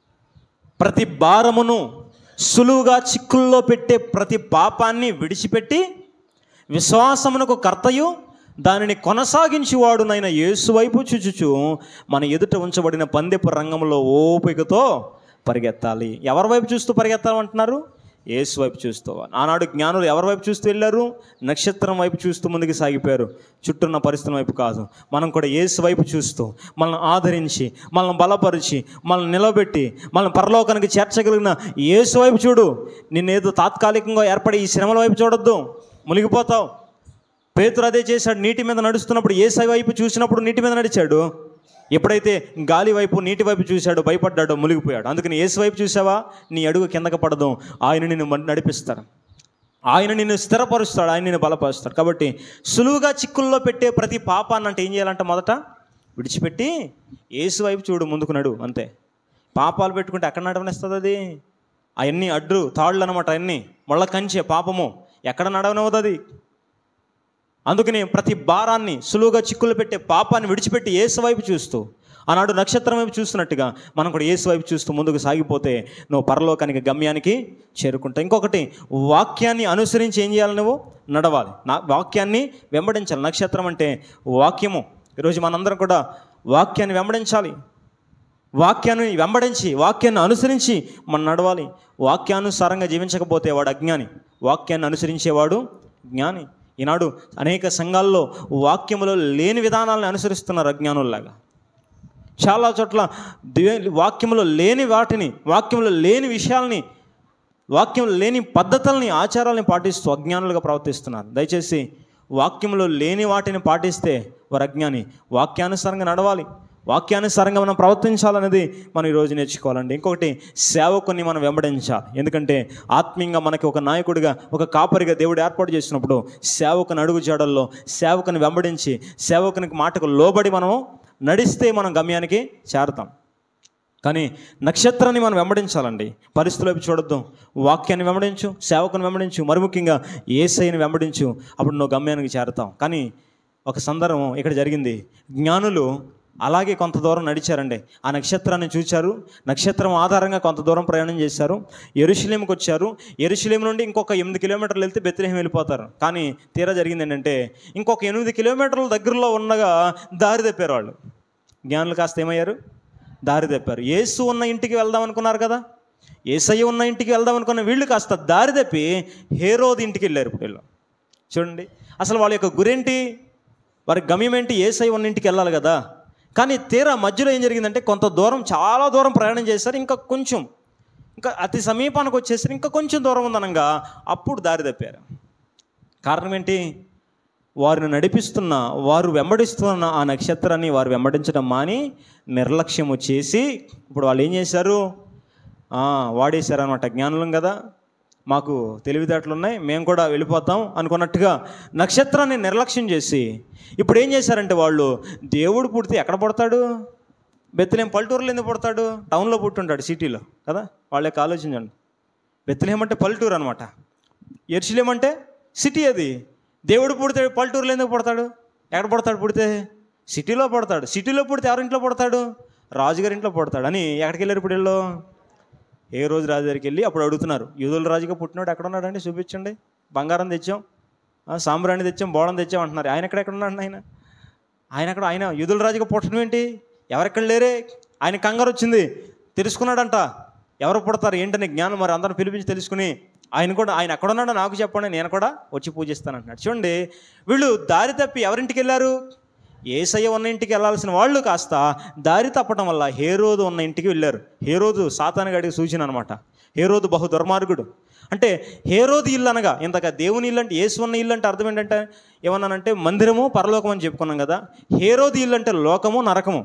ప్రతి భారమును సులువుగా చిక్కుల్లో పెట్టే ప్రతి పాపాన్ని విడిచిపెట్టి విశ్వాసమునకు కర్తయు దానిని కొనసాగించేవాడునైన యేసు వైపు చూచుచు మన ఎదుట ఉంచబడిన పందెపు రంగంలో ఓపికతో పరిగెత్తాలి ఎవరి వైపు చూస్తూ పరిగెత్తాలంటున్నారు యేసు వైపు చూస్తూ ఆనాడు జ్ఞానులు ఎవరి వైపు చూస్తూ వెళ్ళారు నక్షత్రం వైపు చూస్తూ ముందుకు సాగిపోయారు చుట్టూన్న పరిస్థితుల వైపు కాదు మనం కూడా యేసు వైపు చూస్తూ మనల్ని ఆదరించి మనల్ని బలపరిచి మనల్ని నిలబెట్టి మనల్ని పరలోకానికి చేర్చగలిగిన యేసు వైపు చూడు నిన్నేదో తాత్కాలికంగా ఏర్పడే ఈ శ్రమల వైపు చూడొద్దు మునిగిపోతావు పేతురు అదే చేశాడు నీటి మీద నడుస్తున్నప్పుడు ఏసై వైపు చూసినప్పుడు నీటి మీద నడిచాడు ఎప్పుడైతే గాలి వైపు నీటి వైపు చూశాడో భయపడ్డాడో మునిగిపోయాడు అందుకని ఏసు వైపు చూసావా నీ అడుగు కిందకు పడదు ఆయన నిన్ను మ- నడిపిస్తాడు ఆయన నిన్ను స్థిరపరుస్తాడు ఆయన నిన్ను బలపరుస్తాడు కాబట్టి సులువుగా చిక్కుల్లో పెట్టే ప్రతి పాపాన్ని అంటే ఏం చేయాలంటే మొదట విడిచిపెట్టి ఏసు వైపు చూడు ముందుకు నడు అంతే పాపాలు పెట్టుకుంటే ఎక్కడ నడవనిస్తుంది అది అవన్నీ అడ్డు తాళ్ళు అనమాట అవన్నీ ముళ్ళ కంచె పాపము ఎక్కడ నడవనవుతుంది అది అందుకని ప్రతి భారాన్ని సులువుగా చిక్కులు పెట్టే పాపాన్ని విడిచిపెట్టి ఏసు వైపు చూస్తూ ఆనాడు నక్షత్రం వైపు చూస్తున్నట్టుగా మనం కూడా ఏసు వైపు చూస్తూ ముందుకు సాగిపోతే నువ్వు పరలోకానికి గమ్యానికి చేరుకుంటావు ఇంకొకటి వాక్యాన్ని అనుసరించి ఏం చేయాలి నువ్వు నడవాలి నా వాక్యాన్ని వెంబడించాలి నక్షత్రం అంటే వాక్యము ఈరోజు మనందరం కూడా వాక్యాన్ని వెంబడించాలి వాక్యాన్ని వెంబడించి వాక్యాన్ని అనుసరించి మనం నడవాలి వాక్యానుసారంగా జీవించకపోతే వాడు అజ్ఞాని వాక్యాన్ని అనుసరించేవాడు జ్ఞాని ఈనాడు అనేక సంఘాల్లో వాక్యములో లేని విధానాలను అనుసరిస్తున్నారు అజ్ఞానుల్లాగా చాలా చోట్ల దే వాక్యంలో లేని వాటిని వాక్యంలో లేని విషయాల్ని వాక్యంలో లేని పద్ధతుల్ని ఆచారాలని పాటిస్తూ అజ్ఞానులుగా ప్రవర్తిస్తున్నారు దయచేసి వాక్యంలో లేని వాటిని పాటిస్తే వారు అజ్ఞాని వాక్యానుసారంగా నడవాలి వాక్యానుసారంగా మనం ప్రవర్తించాలనేది మనం ఈరోజు నేర్చుకోవాలండి ఇంకొకటి సేవకుని మనం వెంబడించాలి ఎందుకంటే ఆత్మీయంగా మనకి ఒక నాయకుడిగా ఒక కాపరిగా దేవుడు ఏర్పాటు చేసినప్పుడు సేవకుని అడుగు జాడల్లో సేవకుని వెంబడించి సేవకునికి మాటకు లోబడి మనం నడిస్తే మనం గమ్యానికి చేరతాం కానీ నక్షత్రాన్ని మనం వెంబడించాలండి పరిస్థితులైపు చూడొద్దు వాక్యాన్ని వెంబడించు సేవకుని వెంబడించు మరి ముఖ్యంగా ఏసైని వెంబడించు అప్పుడు నువ్వు గమ్యానికి చేరతాం కానీ ఒక సందర్భం ఇక్కడ జరిగింది జ్ఞానులు అలాగే కొంత దూరం నడిచారండి ఆ నక్షత్రాన్ని చూచారు నక్షత్రం ఆధారంగా కొంత దూరం ప్రయాణం చేశారు ఎరుషులేంకి వచ్చారు ఎరుషులేం నుండి ఇంకొక ఎనిమిది కిలోమీటర్లు వెళ్తే బెత్తిలేహం వెళ్ళిపోతారు కానీ తీరా జరిగింది ఏంటంటే ఇంకొక ఎనిమిది కిలోమీటర్ల దగ్గరలో ఉండగా దారి తప్పారు వాళ్ళు జ్ఞానులు కాస్త ఏమయ్యారు దారి తప్పారు యేసు ఉన్న ఇంటికి వెళ్దాం అనుకున్నారు కదా ఏసయ్య ఉన్న ఇంటికి వెళ్దాం అనుకున్న వీళ్ళు కాస్త దారి తప్పి హేరోది ఇంటికి వెళ్ళారు ఇప్పుడు వీళ్ళు చూడండి అసలు వాళ్ళ యొక్క గురేంటి వారి గమ్యం ఏంటి ఏసై ఉన్న ఇంటికి వెళ్ళాలి కదా కానీ తీరా మధ్యలో ఏం జరిగిందంటే కొంత దూరం చాలా దూరం ప్రయాణం చేశారు ఇంకా కొంచెం ఇంకా అతి సమీపానికి వచ్చేసరికి ఇంకా కొంచెం దూరం ఉందనగా అప్పుడు దారి తప్పారు కారణం ఏంటి వారిని నడిపిస్తున్న వారు వెంబడిస్తున్న ఆ నక్షత్రాన్ని వారు వెంబడించడం మాని నిర్లక్ష్యము చేసి ఇప్పుడు వాళ్ళు ఏం చేశారు ఆ, వాడేశారనమాట జ్ఞానులం కదా మాకు తెలివితేటలు ఉన్నాయి మేము కూడా వెళ్ళిపోతాం అనుకున్నట్టుగా నక్షత్రాన్ని నిర్లక్ష్యం చేసి ఇప్పుడు ఏం చేశారంటే వాళ్ళు దేవుడు పుడితే ఎక్కడ పుడతాడు బెత్తలేం పల్లెటూరులో ఎందుకు పుడతాడు టౌన్లో పుట్టుంటాడు సిటీలో కదా వాళ్ళకి ఆలోచించండి బెత్తలేం అంటే పల్లెటూరు అనమాట ఎర్షిలేం అంటే సిటీ అది దేవుడు పుడితే పల్లెటూరులో ఎందుకు పుడతాడు ఎక్కడ పుడతాడు పుడితే సిటీలో పుడతాడు సిటీలో పుడితే ఎవరింట్లో పుడతాడు రాజుగారి ఇంట్లో పుడతాడు అని ఎక్కడికి వెళ్ళారు ఇప్పుడు వీళ్ళు ఏ రోజు రాజు దగ్గరికి వెళ్ళి అప్పుడు అడుగుతున్నారు యూదుల రాజుగా పుట్టినాడు ఎక్కడ ఉన్నాడండి చూపించండి బంగారం తెచ్చాం ఆ, సాంబ్రాణి తెచ్చాం బోళం తెచ్చాం అంటున్నారు ఆయన ఎక్కడ ఎక్కడ ఉన్నాడు ఆయన ఆయన అక్కడ ఆయన యూదుల రాజుగా పుట్టడం ఏంటి ఎవరెక్కడ లేరే ఆయన కంగారు వచ్చింది తెలుసుకున్నాడంట ఎవరు పుడతారు ఏంటనే జ్ఞానం మరి అందరం పిలిపించి తెలుసుకుని ఆయన కూడా ఆయన ఎక్కడ ఉన్నాడో నాకు చెప్పండి నేను కూడా వచ్చి పూజిస్తాను అంటున్నాడు చూడండి వీళ్ళు దారి తప్పి ఎవరింటికి వెళ్ళారు ఏసయ్య ఉన్న ఇంటికి వెళ్ళాల్సిన వాళ్ళు కాస్త దారి తప్పడం వల్ల హేరోదు ఉన్న ఇంటికి వెళ్ళారు హేరోదు సాతానగాడికి సూచన అనమాట హేరోదు బహు దుర్మార్గుడు అంటే హేరోదు ఇల్లు అనగా ఇంతగా దేవుని ఇల్లు అంటే ఏసు ఉన్న ఇల్లు అంటే అర్థం ఏంటంటే ఏమన్నానంటే మందిరము పరలోకం అని చెప్పుకున్నాం కదా హేరోదు ఇల్లు అంటే లోకము నరకము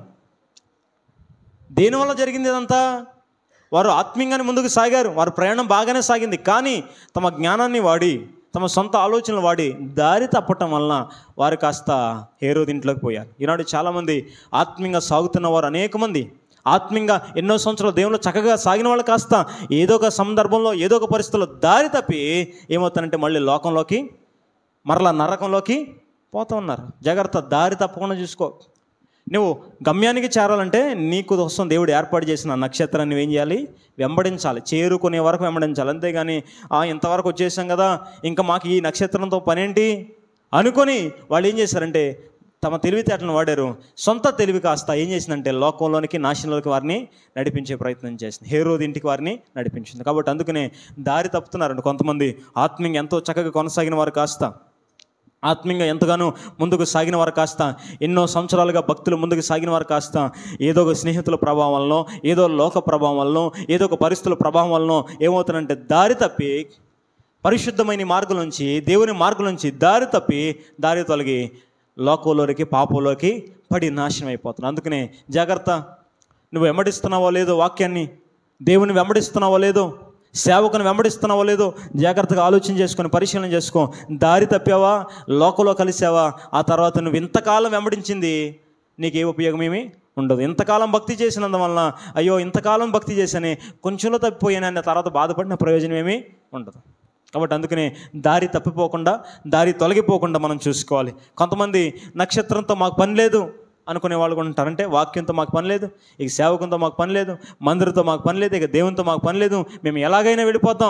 దేనివల్ల జరిగింది ఇదంతా వారు ఆత్మీయంగానే ముందుకు సాగారు వారి ప్రయాణం బాగానే సాగింది కానీ తమ జ్ఞానాన్ని వాడి తమ సొంత ఆలోచనలు వాడి దారి తప్పటం వలన వారు కాస్త హేరో ఇంట్లోకి పోయారు ఈనాడు చాలామంది ఆత్మీయంగా సాగుతున్న వారు అనేక మంది ఆత్మీయంగా ఎన్నో సంవత్సరాలు దేవుళ్ళు చక్కగా సాగిన వాళ్ళు కాస్త ఏదో ఒక సందర్భంలో ఏదో ఒక పరిస్థితుల్లో దారి తప్పి ఏమవుతారంటే మళ్ళీ లోకంలోకి మరలా నరకంలోకి పోతూ ఉన్నారు జాగ్రత్త దారి తప్పకుండా చూసుకో నువ్వు గమ్యానికి చేరాలంటే నీకు కోసం దేవుడు ఏర్పాటు చేసిన నక్షత్రాన్ని నువ్వేం చేయాలి వెంబడించాలి చేరుకునే వరకు వెంబడించాలి అంతేగాని "ఆ, ఇంతవరకు వచ్చేసాం కదా ఇంకా మాకు ఈ నక్షత్రంతో పనేంటి అనుకొని వాళ్ళు ఏం చేశారంటే తమ తెలివితేటలను వాడారు సొంత తెలివి కాస్త ఏం చేసిందంటే లోకంలోనికి నాశనంలోకి వారిని నడిపించే ప్రయత్నం చేసింది హేరోది ఇంటికి వారిని నడిపించింది కాబట్టి అందుకనే దారి తప్పుతున్నారండి కొంతమంది ఆత్మీయంగా ఎంతో చక్కగా కొనసాగిన వారు కాస్త ఆత్మీయంగా ఎంతగానో ముందుకు సాగిన వారు కాస్త ఎన్నో సంవత్సరాలుగా భక్తులు ముందుకు సాగిన వారు కాస్త ఏదో ఒక స్నేహితుల ప్రభావం వలన ఏదో లోక ప్రభావం వలన ఏదో ఒక పరిస్థితుల ప్రభావం వలన ఏమవుతారంటే దారి తప్పి పరిశుద్ధమైన ఈ మార్గం నుంచి దేవుని మార్గం నుంచి దారి తప్పి దారి తొలగి లోకంలోకి పాపంలోకి పడి నాశనం అయిపోతున్నాను అందుకనే జాగ్రత్త నువ్వు వెంబడిస్తున్నావో లేదో వాక్యాన్ని దేవుని వెంబడిస్తున్నావో లేదో సేవకుని వెంబడిస్తున్నావో లేదో జాగ్రత్తగా ఆలోచన చేసుకొని పరిశీలన చేసుకో దారి తప్పావా లోకంలో కలిసావా ఆ తర్వాత నువ్వు ఇంతకాలం వెంబడించింది నీకు ఏ ఉపయోగమేమి ఉండదు ఇంతకాలం భక్తి చేసినందువలన అయ్యో ఇంతకాలం భక్తి చేశానే కొంచెంలో తప్పిపోయానని తర్వాత బాధపడిన ప్రయోజనం ఏమీ ఉండదు కాబట్టి అందుకనే దారి తప్పిపోకుండా దారి తొలగిపోకుండా మనం చూసుకోవాలి కొంతమంది నక్షత్రంతో మాకు పని లేదు అనుకునే వాళ్ళు కూడా ఉంటారు అంటే వాక్యంతో మాకు పని లేదు ఇక సేవకంతో మాకు పని లేదు మందిరంతో మాకు పని లేదు ఇక దేవునితో మాకు పని లేదు మేము ఎలాగైనా వెళ్ళిపోతాం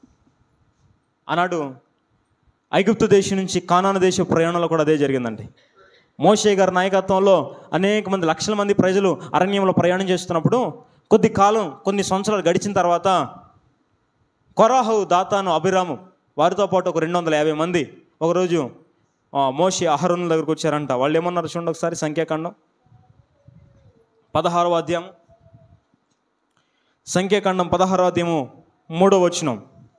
అన్నాడు ఐగుప్తు దేశం నుంచి కానాను దేశ ప్రయాణంలో కూడా అదే జరిగిందండి మోషే గారి నాయకత్వంలో అనేక మంది లక్షల మంది ప్రజలు అరణ్యంలో ప్రయాణం చేస్తున్నప్పుడు కొద్ది కాలం కొన్ని సంవత్సరాలు గడిచిన తర్వాత కొరాహు దాతాను అభిరాము వారితో పాటు ఒక రెండు వందల యాభై మంది ఒకరోజు ఆ, మోషే అహరోనుల దగ్గరకు వచ్చారంట వాళ్ళు ఏమన్నారు చూడండి ఒకసారి సంఖ్యాకాండం పదహారవ అధ్యాయం సంఖ్యాకాండం పదహారవ అధ్యాయము మూడో వచనం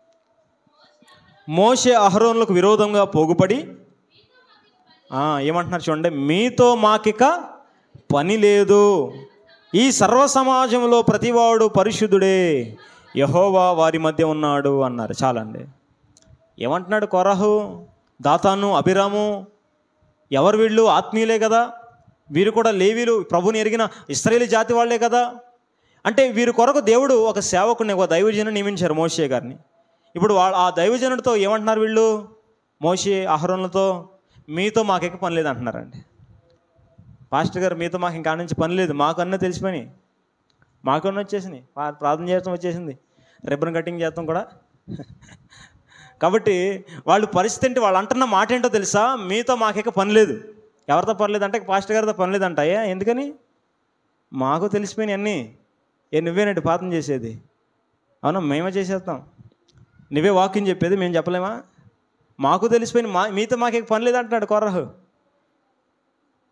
మోషే అహరోనులకు విరోధంగా పోగుపడి ఆ, ఏమంటున్నారు చూడండి మీతో మాకిక పని లేదు ఈ సర్వ సమాజంలో ప్రతివాడు పరిశుద్ధుడే యహోవా వారి మధ్య ఉన్నాడు అన్నారు చాలండి ఏమంటున్నాడు కొరహు దాతాను అభిరాము ఎవరు వీళ్ళు ఆత్మీయులే కదా వీరు కూడా లేవీలు ప్రభుని ఎరిగిన ఇస్రాయేలీ జాతి వాళ్ళే కదా అంటే వీరి కొరకు దేవుడు ఒక సేవకుని ఒక దైవజను నియమించారు మోషే గారిని ఇప్పుడు వాళ్ళ ఆ దైవజనుడితో ఏమంటున్నారు వీళ్ళు మోషే అహరోన్లతో మీతో మాకెక్క పని లేదు అంటున్నారండి పాస్టర్ గారు మీతో మాకు ఇంకా నుంచి పని లేదు మాకు అన్నీ తెలిసిపోయి మాకు అన్నీ వచ్చేసింది పా- ప్రార్థన చేయడం వచ్చేసింది రిబ్బన్ కటింగ్ చేస్తాం కూడా కాబట్టి వాళ్ళు పరిస్థితి ఏంటి వాళ్ళు అంటున్న మాట ఏంటో తెలుసా మీతో మాకేక పని లేదు ఎవరితో పని లేదంటే పాస్టర్ గారితో పని లేదంట అయ్యా ఎందుకని మాకు తెలిసిపోయినాయి అన్నీ ఏ నువ్వేనండి పాతం చేసేది అవునా మేమే చేసేస్తాం నువ్వే వాకింగ్ చెప్పేది మేము చెప్పలేమా మాకు తెలిసిపోయిన మా మీతో మాకేక పని లేదంటున్నాడు కొర్రహు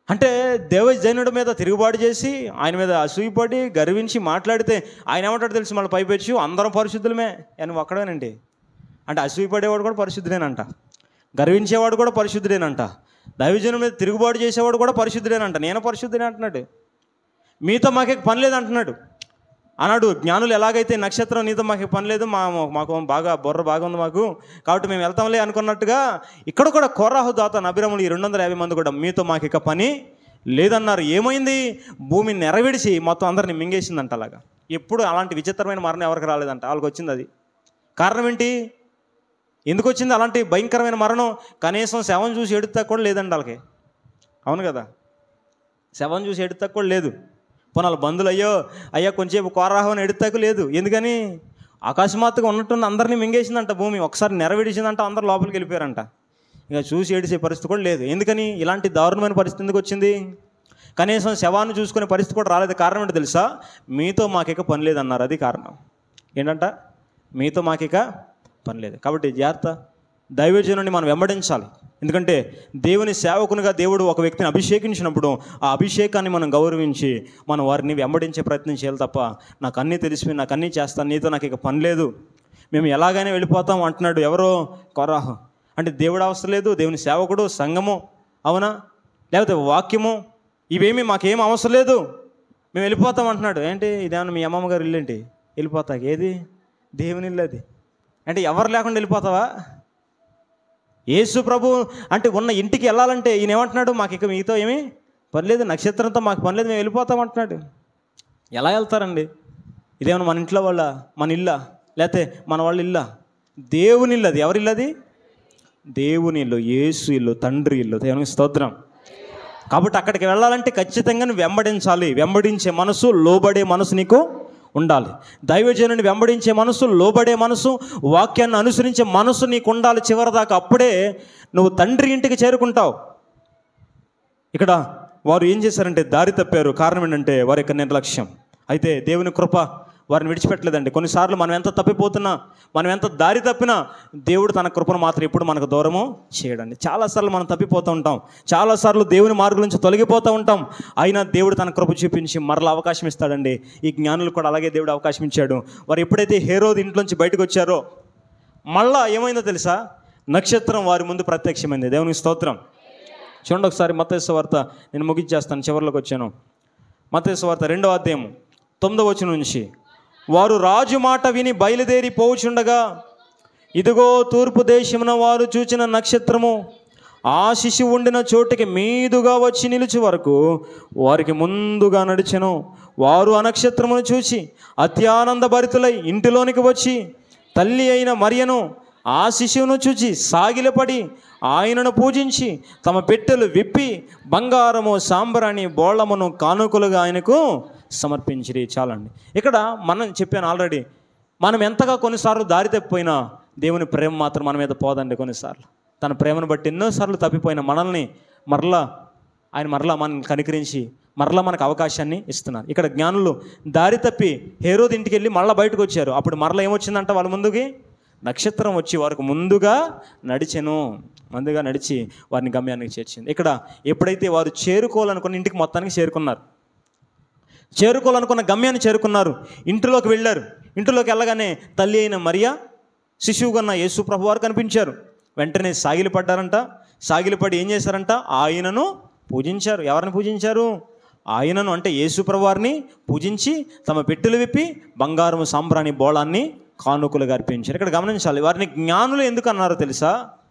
అంటే దేవజనుడి మీద తిరుగుబాటు చేసి ఆయన మీద అసూయపడి గర్వించి మాట్లాడితే ఆయన ఏమంటాడు తెలిసి మళ్ళీ పైపెచ్చు అందరం పరిశుద్ధులమే అని ఒక్కడేనండి అంటే అసూయపడేవాడు కూడా పరిశుద్ధుడేనంట గర్వించేవాడు కూడా పరిశుద్ధుడేనంట దైవజనం మీద తిరుగుబాటు చేసేవాడు కూడా పరిశుద్ధుడేనంట నేను పరిశుద్ధుడే అంటున్నాడు మీతో మాకే పని లేదు అంటున్నాడు అన్నాడు జ్ఞానులు ఎలాగైతే నక్షత్రం నీతో మాకు పని లేదు మా మాకు బాగా బుర్ర బాగా ఉంది మాకు కాబట్టి మేము వెళ్తాంలే అనుకున్నట్టుగా ఇక్కడ కూడా కొర్రాహు దాత నబిరములు ఈ రెండు వందల యాభై మంది కూడా మీతో మాకు ఇక పని లేదన్నారు ఏమైంది భూమిని నెరవేడిచి మొత్తం అందరిని మింగేసిందంట అలాగా ఎప్పుడు అలాంటి విచిత్రమైన మరణం ఎవరికి రాలేదంట వాళ్ళకి వచ్చింది అది కారణం ఏంటి ఎందుకు వచ్చింది అలాంటి భయంకరమైన మరణం కనీసం శవం చూసి ఎడుతా కూడా లేదండి వాళ్ళకి అవును కదా శవం చూసి ఎడుతా కూడా లేదు పోనీ వాళ్ళ బంధువులు అయ్యో అయ్యా కొంచెంసేపు కోరాహం ఎడుతాకు లేదు ఎందుకని అకస్మాత్తుగా ఉన్నట్టున్న అందరినీ మింగేసిందంట భూమి ఒకసారి నెరవేడిసిందంట అందరు లోపలికి వెళ్ళిపోయారంట ఇక చూసి ఏడిసే పరిస్థితి కూడా లేదు ఎందుకని ఇలాంటి దారుణమైన పరిస్థితి ఎందుకు వచ్చింది కనీసం శవాన్ని చూసుకునే పరిస్థితి కూడా రాలేదు కారణం ఏంటో తెలుసా మీతో మాకిక పని లేదన్నారు అది కారణం ఏంటంట మీతో మాకిక పని లేదు కాబట్టి జాగ్రత్త దైవజనుని మనం వెంబడించాలి ఎందుకంటే దేవుని సేవకునిగా దేవుడు ఒక వ్యక్తిని అభిషేకించినప్పుడు ఆ అభిషేకాన్ని మనం గౌరవించి మనం వారిని వెంబడించే ప్రయత్నం చేయాలి తప్ప నాకు అన్నీ తెలిసిపోయి నాకు అన్నీ చేస్తాను నీతో నాకు ఇక పని లేదు మేము ఎలాగైనా వెళ్ళిపోతాం అంటున్నాడు ఎవరో కొరాహు అంటే దేవుడు అవసరం లేదు దేవుని సేవకుడు సంఘము అవునా లేకపోతే వాక్యము ఇవేమీ మాకేం అవసరం లేదు మేము వెళ్ళిపోతాం అంటున్నాడు ఏంటి ఇదేమన్నా మీ అమ్మమ్మ గారు ఇల్లు ఏంటి వెళ్ళిపోతాక ఏది దేవుని ఇల్లు అది అంటే ఎవరు లేకుండా వెళ్ళిపోతావా యేసు ప్రభు అంటే ఉన్న ఇంటికి వెళ్ళాలంటే ఈయన ఏమంటున్నాడు మాకు ఇక మీతో ఏమీ పని లేదు నక్షత్రంతో మాకు పని లేదు మేము వెళ్ళిపోతాం అంటున్నాడు ఎలా వెళ్తారండి ఇదేమన్నా మన ఇంట్లో వాళ్ళ మన ఇల్లా లేకపోతే మన వాళ్ళ ఇల్లా దేవుని ఇల్లు అది ఎవరి ఇల్లు అది దేవుని ఇల్లు యేసు ఇల్లు తండ్రి ఇల్లు దేవునికి స్తోత్రం కాబట్టి అక్కడికి వెళ్ళాలంటే ఖచ్చితంగా నువ్వు వెంబడించాలి వెంబడించే మనసు లోబడే మనసు నీకు ఉండాలి దైవజనుని వెంబడించే మనసు లోబడే మనసు వాక్యాన్ని అనుసరించే మనసు నీకు ఉండాలి చివరిదాకా అప్పుడే నువ్వు తండ్రి ఇంటికి చేరుకుంటావు ఇక్కడ వారు ఏం చేశారంటే దారి తప్పారు కారణం ఏంటంటే వారి యొక్క నిర్లక్ష్యం అయితే దేవుని కృప వారిని విడిచిపెట్టలేదండి కొన్నిసార్లు మనం ఎంత తప్పిపోతున్నా మనం ఎంత దారి తప్పినా దేవుడు తన కృపను మాత్రం ఎప్పుడు మనకు దూరము చేయడండి చాలాసార్లు మనం తప్పిపోతూ ఉంటాం చాలాసార్లు దేవుని మార్గం నుంచి తొలగిపోతూ ఉంటాం అయినా దేవుడు తన కృప చూపించి మరలా అవకాశం ఇస్తాడండి ఈ జ్ఞానులు కూడా అలాగే దేవుడు అవకాశం ఇచ్చాడు వారు ఎప్పుడైతే హేరోది ఇంట్లోంచి బయటకు వచ్చారో మళ్ళా ఏమైందో తెలుసా నక్షత్రం వారి ముందు ప్రత్యక్షమైంది దేవునికి స్తోత్రం చూడండి ఒకసారి మతేశ్వ వార్త నేను ముగించేస్తాను చివరిలోకి వచ్చాను మతేశ్వ వార్త రెండవ అధ్యాయం తొమ్మిదవ వచనం నుంచి వారు రాజు మాట విని బయలుదేరి పోవుచుండగా ఇదిగో తూర్పు దేశమున వారు చూచిన నక్షత్రము ఆ శిశువు ఉండిన చోటికి మీదుగా వచ్చి నిలిచి వరకు వారికి ముందుగా నడిచెను వారు ఆ నక్షత్రమును చూచి అత్యానంద భరితులై ఇంటిలోనికి వచ్చి తల్లి అయిన మరియను ఆ శిశువును చూచి సాగిలపడి ఆయనను పూజించి తమ పెట్టెలు విప్పి బంగారము సాంబ్రాణి బోళమును కానుకలుగా ఆయనకు సమర్పించిరి చాలండి ఇక్కడ మనం చెప్పాను ఆల్రెడీ మనం ఎంతగా కొన్నిసార్లు దారి తప్పిపోయినా దేవుని ప్రేమ మాత్రం మన మీద పోదండి కొన్నిసార్లు తన ప్రేమను బట్టి ఎన్నోసార్లు తప్పిపోయిన మనల్ని మరలా ఆయన మరలా మనల్ని కనికరించి మరలా మనకు అవకాశాన్ని ఇస్తున్నారు ఇక్కడ జ్ఞానులు దారి తప్పి హేరోది ఇంటికి వెళ్ళి మళ్ళీ బయటకు వచ్చారు అప్పుడు మరలా ఏమొచ్చిందంట వాళ్ళ ముందుకి నక్షత్రం వచ్చి వారికి ముందుగా నడిచెను ముందుగా నడిచి వారిని గమ్యానికి చేర్చింది ఇక్కడ ఎప్పుడైతే వారు చేరుకోవాలనుకున్న ఇంటికి మొత్తానికి చేరుకున్నారు చేరుకోవాలనుకున్న గమ్యాన్ని చేరుకున్నారు ఇంటిలోకి వెళ్ళారు ఇంటిలోకి వెళ్ళగానే తల్లి అయిన మరియా శిశువు కన్న యేసు ప్రభు వారు కనిపించారు వెంటనే సాగిలిపడ్డారంట సాగిలిపడి ఏం చేశారంట ఆయనను పూజించారు ఎవరిని పూజించారు ఆయనను అంటే యేసు ప్రభు వారిని పూజించి తమ పెట్టెలు విప్పి బంగారము సాంబ్రాణి బోళాన్ని కానుకలుగా అర్పించారు ఇక్కడ గమనించాలి వారిని జ్ఞానులు ఎందుకు అన్నారో తెలుసా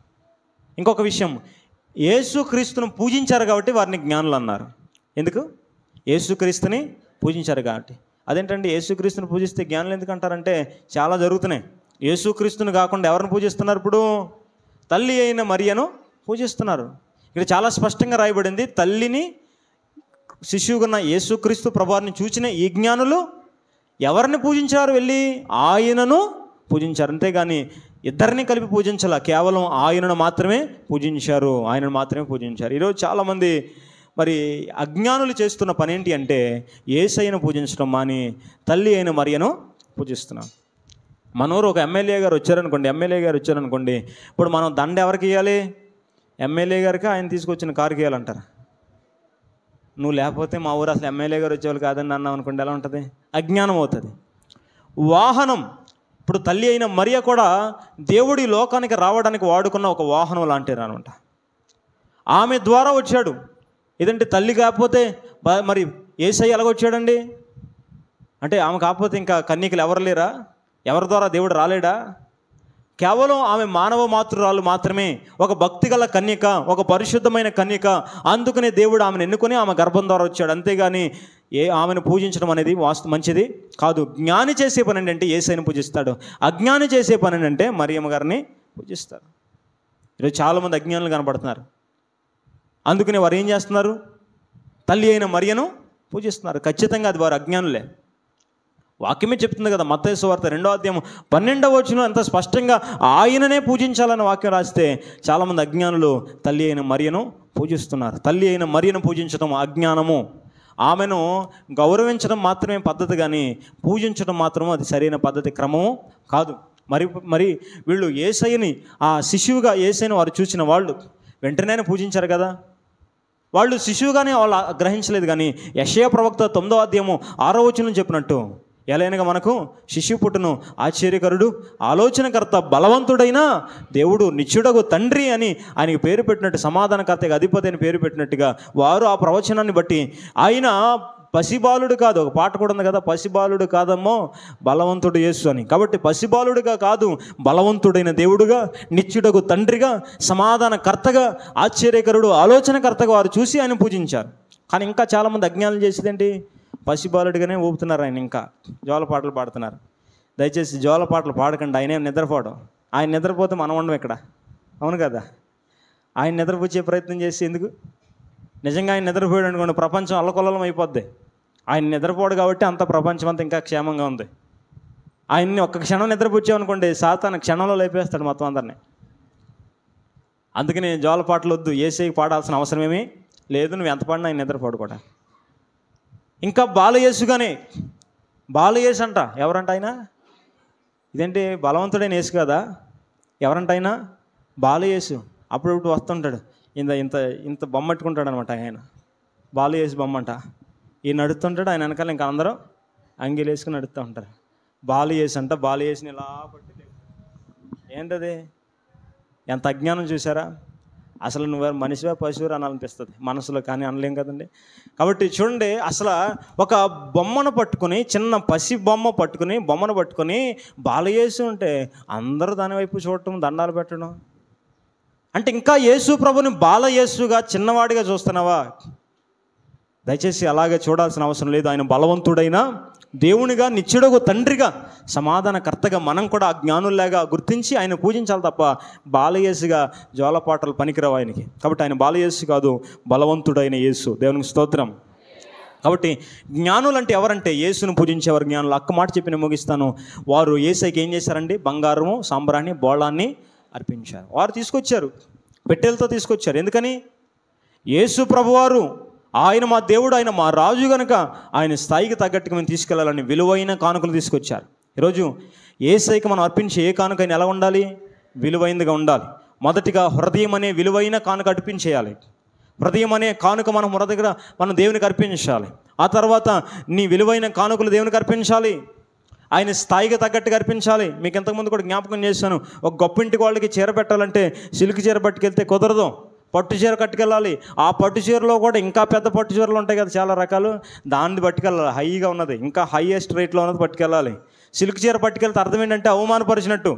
ఇంకొక విషయం యేసుక్రీస్తును పూజించారు కాబట్టి వారిని జ్ఞానులు అన్నారు ఎందుకు యేసుక్రీస్తుని పూజించారు కాబట్టి అదేంటండి యేసుక్రీస్తుని పూజిస్తే జ్ఞానులు ఎందుకు అంటారంటే చాలా జరుగుతున్నాయి యేసుక్రీస్తుని కాకుండా ఎవరిని పూజిస్తున్నారు ఇప్పుడు తల్లి అయిన మరియను పూజిస్తున్నారు ఇక్కడ చాలా స్పష్టంగా రాయబడింది తల్లిని శిశువుగున్న యేసుక్రీస్తు ప్రభావాన్ని చూచిన ఈ జ్ఞానులు ఎవరిని పూజించారు వెళ్ళి ఆయనను పూజించారు అంతేగాని ఇద్దరిని కలిపి పూజించాల కేవలం ఆయనను మాత్రమే పూజించారు ఆయనను మాత్రమే పూజించారు ఈరోజు చాలామంది మరి అజ్ఞానులు చేస్తున్న పని ఏంటి అంటే ఏసైను పూజించడం మాని తల్లి అయిన మరియను పూజిస్తున్నాం మన ఊరు ఒక ఎమ్మెల్యే గారు వచ్చారనుకోండి ఎమ్మెల్యే గారు వచ్చారనుకోండి ఇప్పుడు మనం దండ ఎవరికి ఇవ్వాలి ఎమ్మెల్యే గారికి ఆయన తీసుకొచ్చిన కారుకి ఇవ్వాలంటారు నువ్వు లేకపోతే మా ఊరు అసలు ఎమ్మెల్యే గారు వచ్చేవాళ్ళు కాదని అన్నావు అనుకుంటే ఎలా ఉంటుంది అజ్ఞానం అవుతుంది వాహనం ఇప్పుడు తల్లి అయిన మరియ కూడా దేవుడి లోకానికి రావడానికి వాడుకున్న ఒక వాహనం లాంటిది అనమాట ఆమె ద్వారా వచ్చాడు ఏదంటే తల్లి కాకపోతే బ- మరి ఏసై ఎలాగొచ్చాడండి అంటే ఆమె కాకపోతే ఇంకా కన్యకలు ఎవరు లేరా ఎవరి ద్వారా దేవుడు రాలేడా కేవలం ఆమె మానవ మాతృరాలు మాత్రమే ఒక భక్తిగల కన్యక ఒక పరిశుద్ధమైన కన్యక అందుకనే దేవుడు ఆమెను ఎన్నుకొని ఆమె గర్భం ద్వారా వచ్చాడు అంతేగాని ఏ ఆమెను పూజించడం అనేది వాస్తు మంచిది కాదు జ్ఞాని చేసే పని ఏంటంటే ఏసైని పూజిస్తాడు అజ్ఞాని చేసే పని ఏంటంటే మరియమ్మ గారిని పూజిస్తారు ఈరోజు చాలామంది అజ్ఞానులు కనపడుతున్నారు అందుకని వారు ఏం చేస్తున్నారు తల్లి అయిన మరియను పూజిస్తున్నారు ఖచ్చితంగా అది వారు అజ్ఞానులే వాక్యమే చెప్తుంది కదా మత్తయి వార్త రెండో అధ్యాయం పన్నెండవ వచ్చిన అంత స్పష్టంగా ఆయననే పూజించాలని వాక్యం రాస్తే చాలామంది అజ్ఞానులు తల్లి అయిన మరియను పూజిస్తున్నారు తల్లి అయిన మరియను పూజించడం అజ్ఞానము ఆమెను గౌరవించడం మాత్రమే పద్ధతి కానీ పూజించడం మాత్రం అది సరైన పద్ధతి క్రమము కాదు మరి మరి వీళ్ళు ఏసైని ఆ శిశువుగా ఏసైని వారు చూసిన వాళ్ళు వెంటనే పూజించారు కదా వాళ్ళు శిశువుగానే వాళ్ళు గ్రహించలేదు కానీ యశయ ప్రవక్త తొమ్మిదో అధ్యాయము ఆరో వచనం చెప్పినట్టు ఎలాగనగా మనకు శిశువు పుట్టును ఆశ్చర్యకరుడు ఆలోచనకర్త బలవంతుడైన దేవుడు నిత్యుడగు తండ్రి అని ఆయనకి పేరు పెట్టినట్టు సమాధానకర్తగా అధిపతి అని పేరు పెట్టినట్టుగా వారు ఆ ప్రవచనాన్ని బట్టి ఆయన పసిబాలుడు కాదు ఒక పాట కూడా ఉంది కదా పసిబాలుడు కాదమ్మో బలవంతుడు యేసు అని కాబట్టి పసిబాలుడుగా కాదు బలవంతుడైన దేవుడుగా నిత్యుడగు తండ్రిగా సమాధానకర్తగా ఆశ్చర్యకరుడు ఆలోచనకర్తగా వారు చూసి ఆయన పూజించారు కానీ ఇంకా చాలామంది అజ్ఞానం చేసేదేంటి పసిబాలుడిగానే ఊపుతున్నారు ఆయన ఇంకా జోల పాటలు పాడుతున్నారు దయచేసి జోల పాటలు పాడకండి ఆయన ఏం నిద్రపోవడం ఆయన నిద్రపోతే మనం ఉండం ఇక్కడ అవును కదా ఆయన నిద్రపుచ్చే ప్రయత్నం చేసి ఎందుకు నిజంగా ఆయన నిద్రపోయాడు అనుకోండి ప్రపంచం అల్లకొల్లం అయిపోద్ది ఆయన నిద్రపోడు కాబట్టి అంత ప్రపంచం అంతా ఇంకా క్షేమంగా ఉంది ఆయన్ని ఒక్క క్షణం నిద్రపుచ్చామనుకోండి సాతాన క్షణంలో లేపేస్తాడు మొత్తం అందరినీ అందుకని జోల పాటలు వద్దు ఏసైకి పాడాల్సిన అవసరమేమీ లేదు నువ్వు ఎంత పాడినా ఆయన నిద్రపోడు కూడా ఇంకా బాలయేసుగానే బాలయేసు అంట ఎవరంట ఆయన ఇదేంటి బలవంతుడైన యేసు కదా ఎవరంట ఆయన బాలయేసు అప్పుడప్పుడు వస్తుంటాడు ఇంత ఇంత ఇంత బొమ్మ పెట్టుకుంటాడు అనమాట ఆయన బాలయేసు బొమ్మ అంట ఈ నడుస్తుంటాడు ఆయన వెనకాల ఇంకా అందరూ అంగీలు వేసుకుని నడుస్తూ ఉంటారు బాలయేసు అంట బాలయేసుని ఇలా పట్టి ఏంటది ఎంత అజ్ఞానం చూసారా అసలు నువ్వు మనిషివే పశువురా అనాలనిపిస్తుంది మనసులో కానీ అనలేం కదండి కాబట్టి చూడండి అసలు ఒక బొమ్మను పట్టుకుని చిన్న పసి బొమ్మ పట్టుకుని బొమ్మను పట్టుకుని బాలయేసు ఉంటే అందరూ దాని వైపు చూడటం దండాలు పెట్టడం అంటే ఇంకా యేసు ప్రభుని బాలయేసుగా చిన్నవాడిగా చూస్తున్నావా దయచేసి అలాగే చూడాల్సిన అవసరం లేదు ఆయన బలవంతుడైన దేవునిగా నిత్యుడగు తండ్రిగా సమాధానకర్తగా మనం కూడా ఆ జ్ఞానుల్లాగా గుర్తించి ఆయన పూజించాలి తప్ప బాలయేసుగా జోలపాటలు పనికిరావు ఆయనకి కాబట్టి ఆయన బాలయేసు కాదు బలవంతుడైన యేసు దేవునికి స్తోత్రం కాబట్టి జ్ఞానులు అంటే ఎవరంటే యేసును పూజించేవారు జ్ఞానులు అక్క మాట చెప్పిన ముగిస్తాను వారు ఏసైకి ఏం చేశారండి బంగారము సాంబ్రాన్ని బోళాన్ని అర్పించారు వారు తీసుకొచ్చారు పెట్టెలతో తీసుకొచ్చారు ఎందుకని యేసు ప్రభువారు ఆయన మా దేవుడు ఆయన మా రాజు గనుక ఆయన స్థాయికి తగ్గట్టుగా మేము తీసుకెళ్లాలని విలువైన కానుకలు తీసుకొచ్చారు ఈరోజు ఏ స్థాయికి మనం అర్పించే ఏ కానుకైనా ఎలా ఉండాలి విలువైనదిగా ఉండాలి మొదటిగా హృదయం అనే విలువైన కానుక అర్పించేయాలి హృదయం అనే కానుక మనం మన దగ్గర మనం దేవునికి అర్పించాలి ఆ తర్వాత నీ విలువైన కానుకలు దేవునికి అర్పించాలి ఆయన స్థాయికి తగ్గట్టుగా అర్పించాలి మీకు ఇంతకుముందు కూడా జ్ఞాపకం చేశాను ఒక గొప్పింటికి వాళ్ళకి చీర పెట్టాలంటే సిల్క్ చీర పట్టుకెళ్తే కుదరదు పట్టు చీర కట్టుకెళ్ళాలి ఆ పట్టు చీరలో కూడా ఇంకా పెద్ద పట్టు చీరలు ఉంటాయి కదా చాలా రకాలు దాన్ని పట్టుకెళ్ళాలి హైగా ఉన్నది ఇంకా హైయెస్ట్ రేట్లో ఉన్నది పట్టుకెళ్ళాలి సిల్క్ చీర పట్టుకెళ్తే అర్థం ఏంటంటే అవమానపరిచినట్టు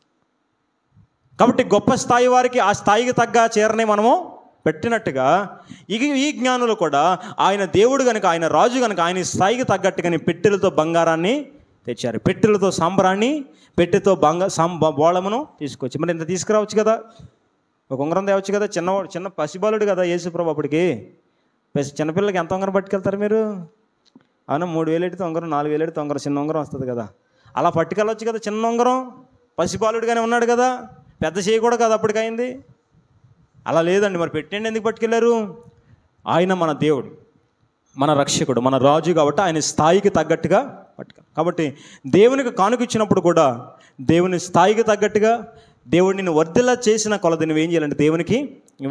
కాబట్టి గొప్ప స్థాయి వారికి ఆ స్థాయికి తగ్గ చీరని మనము పెట్టినట్టుగా ఇక ఈ జ్ఞానులు కూడా ఆయన దేవుడు కనుక ఆయన రాజు కనుక ఆయన స్థాయికి తగ్గట్టుగాని పెట్టెలతో బంగారాన్ని తెచ్చారు పెట్టెలతో సాంబ్రాన్ని పెట్టెతో బంగ సాం బోళమును తీసుకొచ్చి మరి ఇంత తీసుకురావచ్చు కదా ఒక ఉంగరం తేవచ్చు కదా చిన్నవాడు చిన్న పసిబాలుడు కదా యేసుప్రభు అప్పటికి పసి- చిన్నపిల్లలకి ఎంత ఉంగరం పట్టుకెళ్తారు మీరు అవునా మూడు వేలు ఎడితే ఉంగరం నాలుగు వేలు ఎడితే ఉంగరం చిన్న ఉంగరం వస్తుంది కదా అలా పట్టుకెళ్ళొచ్చు కదా చిన్న ఉంగరం పసిబాలుడుగానే ఉన్నాడు కదా పెద్ద చేయి కూడా కదా అప్పటికైంది అలా లేదండి మరి పెట్టండి ఎందుకు పట్టుకెళ్ళారు ఆయన మన దేవుడు మన రక్షకుడు మన రాజు కాబట్టి ఆయన స్థాయికి తగ్గట్టుగా పట్టుక కాబట్టి దేవునికి కానుక ఇచ్చినప్పుడు కూడా దేవుని స్థాయికి తగ్గట్టుగా దేవుడిని వర్ధిల్లా చేసిన కొలది నువ్వు ఏం చేయాలంటే దేవునికి ఇవ్వాలి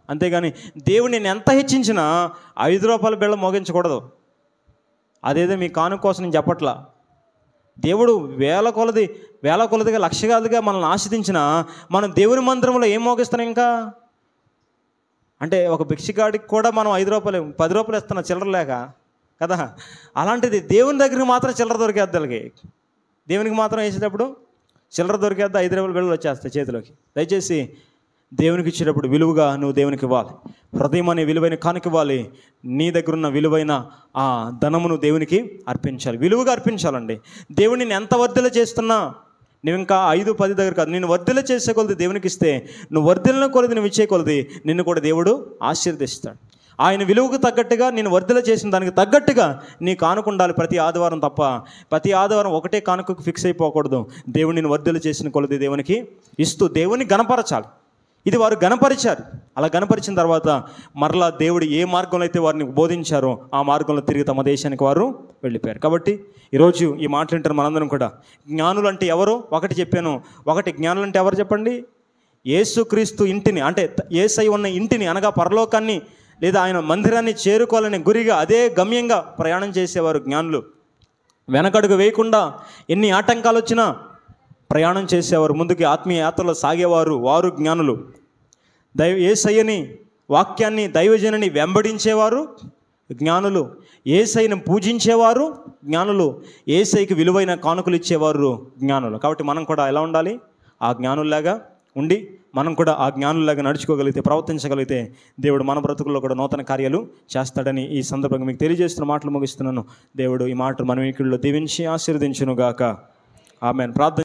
అంతేగాని దేవుడు నేను ఎంత హెచ్చించినా ఐదు రూపాయల బిళ్ళ మోగించకూడదు అదేదో మీ కాను కోసం నేను చెప్పట్లా దేవుడు వేల కొలది వేల కొలదిగా లక్షగాలుగా మనల్ని ఆశ్రదించిన మనం దేవుని మందిరంలో ఏం మోగిస్తున్నాం ఇంకా అంటే ఒక భిక్షగాడికి కూడా మనం ఐదు రూపాయలు పది రూపాయలు ఇస్తున్నా చిల్లర లేక కదా అలాంటిది దేవుని దగ్గరికి మాత్రం చిల్లర దొరికేద్ది వాళ్ళకి దేవునికి మాత్రం వేసేటప్పుడు చిల్లర దొరికేద్ది ఐదు రూపాయల బిళ్ళలు వచ్చేస్తాయి చేతిలోకి దయచేసి దేవునికి ఇచ్చేటప్పుడు విలువగా నువ్వు దేవునికి ఇవ్వాలి హృదయం అనే విలువైన కానుక ఇవ్వాలి నీ దగ్గర ఉన్న విలువైన ఆ ధనమును దేవునికి అర్పించాలి విలువగా అర్పించాలండి దేవుని నేను ఎంత వర్ధల చేస్తున్నా నువ్వు ఇంకా ఐదు పది దగ్గర కాదు నేను వర్ధల చేసే కొలది దేవునికి ఇస్తే నువ్వు వర్ధలను కొలది నువ్వు ఇచ్చే కొలది నిన్ను కూడా దేవుడు ఆశీర్దిస్తాడు ఆయన విలువకు తగ్గట్టుగా నేను వర్ధల చేసిన దానికి తగ్గట్టుగా నీ కానుక ఉండాలి ప్రతి ఆదివారం తప్ప ప్రతి ఆదివారం ఒకటే కానుకకు ఫిక్స్ అయిపోకూడదు దేవుడు నేను వర్ధల చేసిన కొలది దేవునికి ఇస్తూ దేవుని గణపరచాలి ఇది వారు గణపరిచారు అలా గణపరిచిన తర్వాత మరలా దేవుడు ఏ మార్గంలో అయితే వారిని బోధించారో ఆ మార్గంలో తిరిగి తమ దేశానికి వారు వెళ్ళిపోయారు కాబట్టి ఈరోజు ఈ మాటలు వింటారు మనందరం కూడా జ్ఞానులు అంటే ఎవరు ఒకటి చెప్పాను ఒకటి జ్ఞానులు అంటే ఎవరు చెప్పండి యేసుక్రీస్తు ఇంటిని అంటే ఏసై ఉన్న ఇంటిని అనగా పరలోకాన్ని లేదా ఆయన మందిరాన్ని చేరుకోవాలనే గురిగా అదే గమ్యంగా ప్రయాణం చేసేవారు జ్ఞానులు వెనకడుగు వేయకుండా ఎన్ని ఆటంకాలు వచ్చినా ప్రయాణం చేసేవారు ముందుకి ఆత్మీయ యాత్రలో సాగేవారు వారు జ్ఞానులు దైవ ఏసయ్యని వాక్యాన్ని దైవజనని వెంబడించేవారు జ్ఞానులు ఏసైని పూజించేవారు జ్ఞానులు ఏసైకి విలువైన కానుకలు ఇచ్చేవారు జ్ఞానులు కాబట్టి మనం కూడా ఎలా ఉండాలి ఆ జ్ఞానుల్లాగా ఉండి మనం కూడా ఆ జ్ఞానుల్లాగా నడుచుకోగలిగితే ప్రవర్తించగలిగితే దేవుడు మన బ్రతుకుల్లో కూడా నూతన కార్యాలు చేస్తాడని ఈ సందర్భంగా మీకు తెలియజేస్తున్న మాటలు ముగిస్తున్నాను దేవుడు ఈ మాటలు మన వీకుల్లో దీవించి ఆశీర్వదించునుగాక ఆమె ప్రార్థన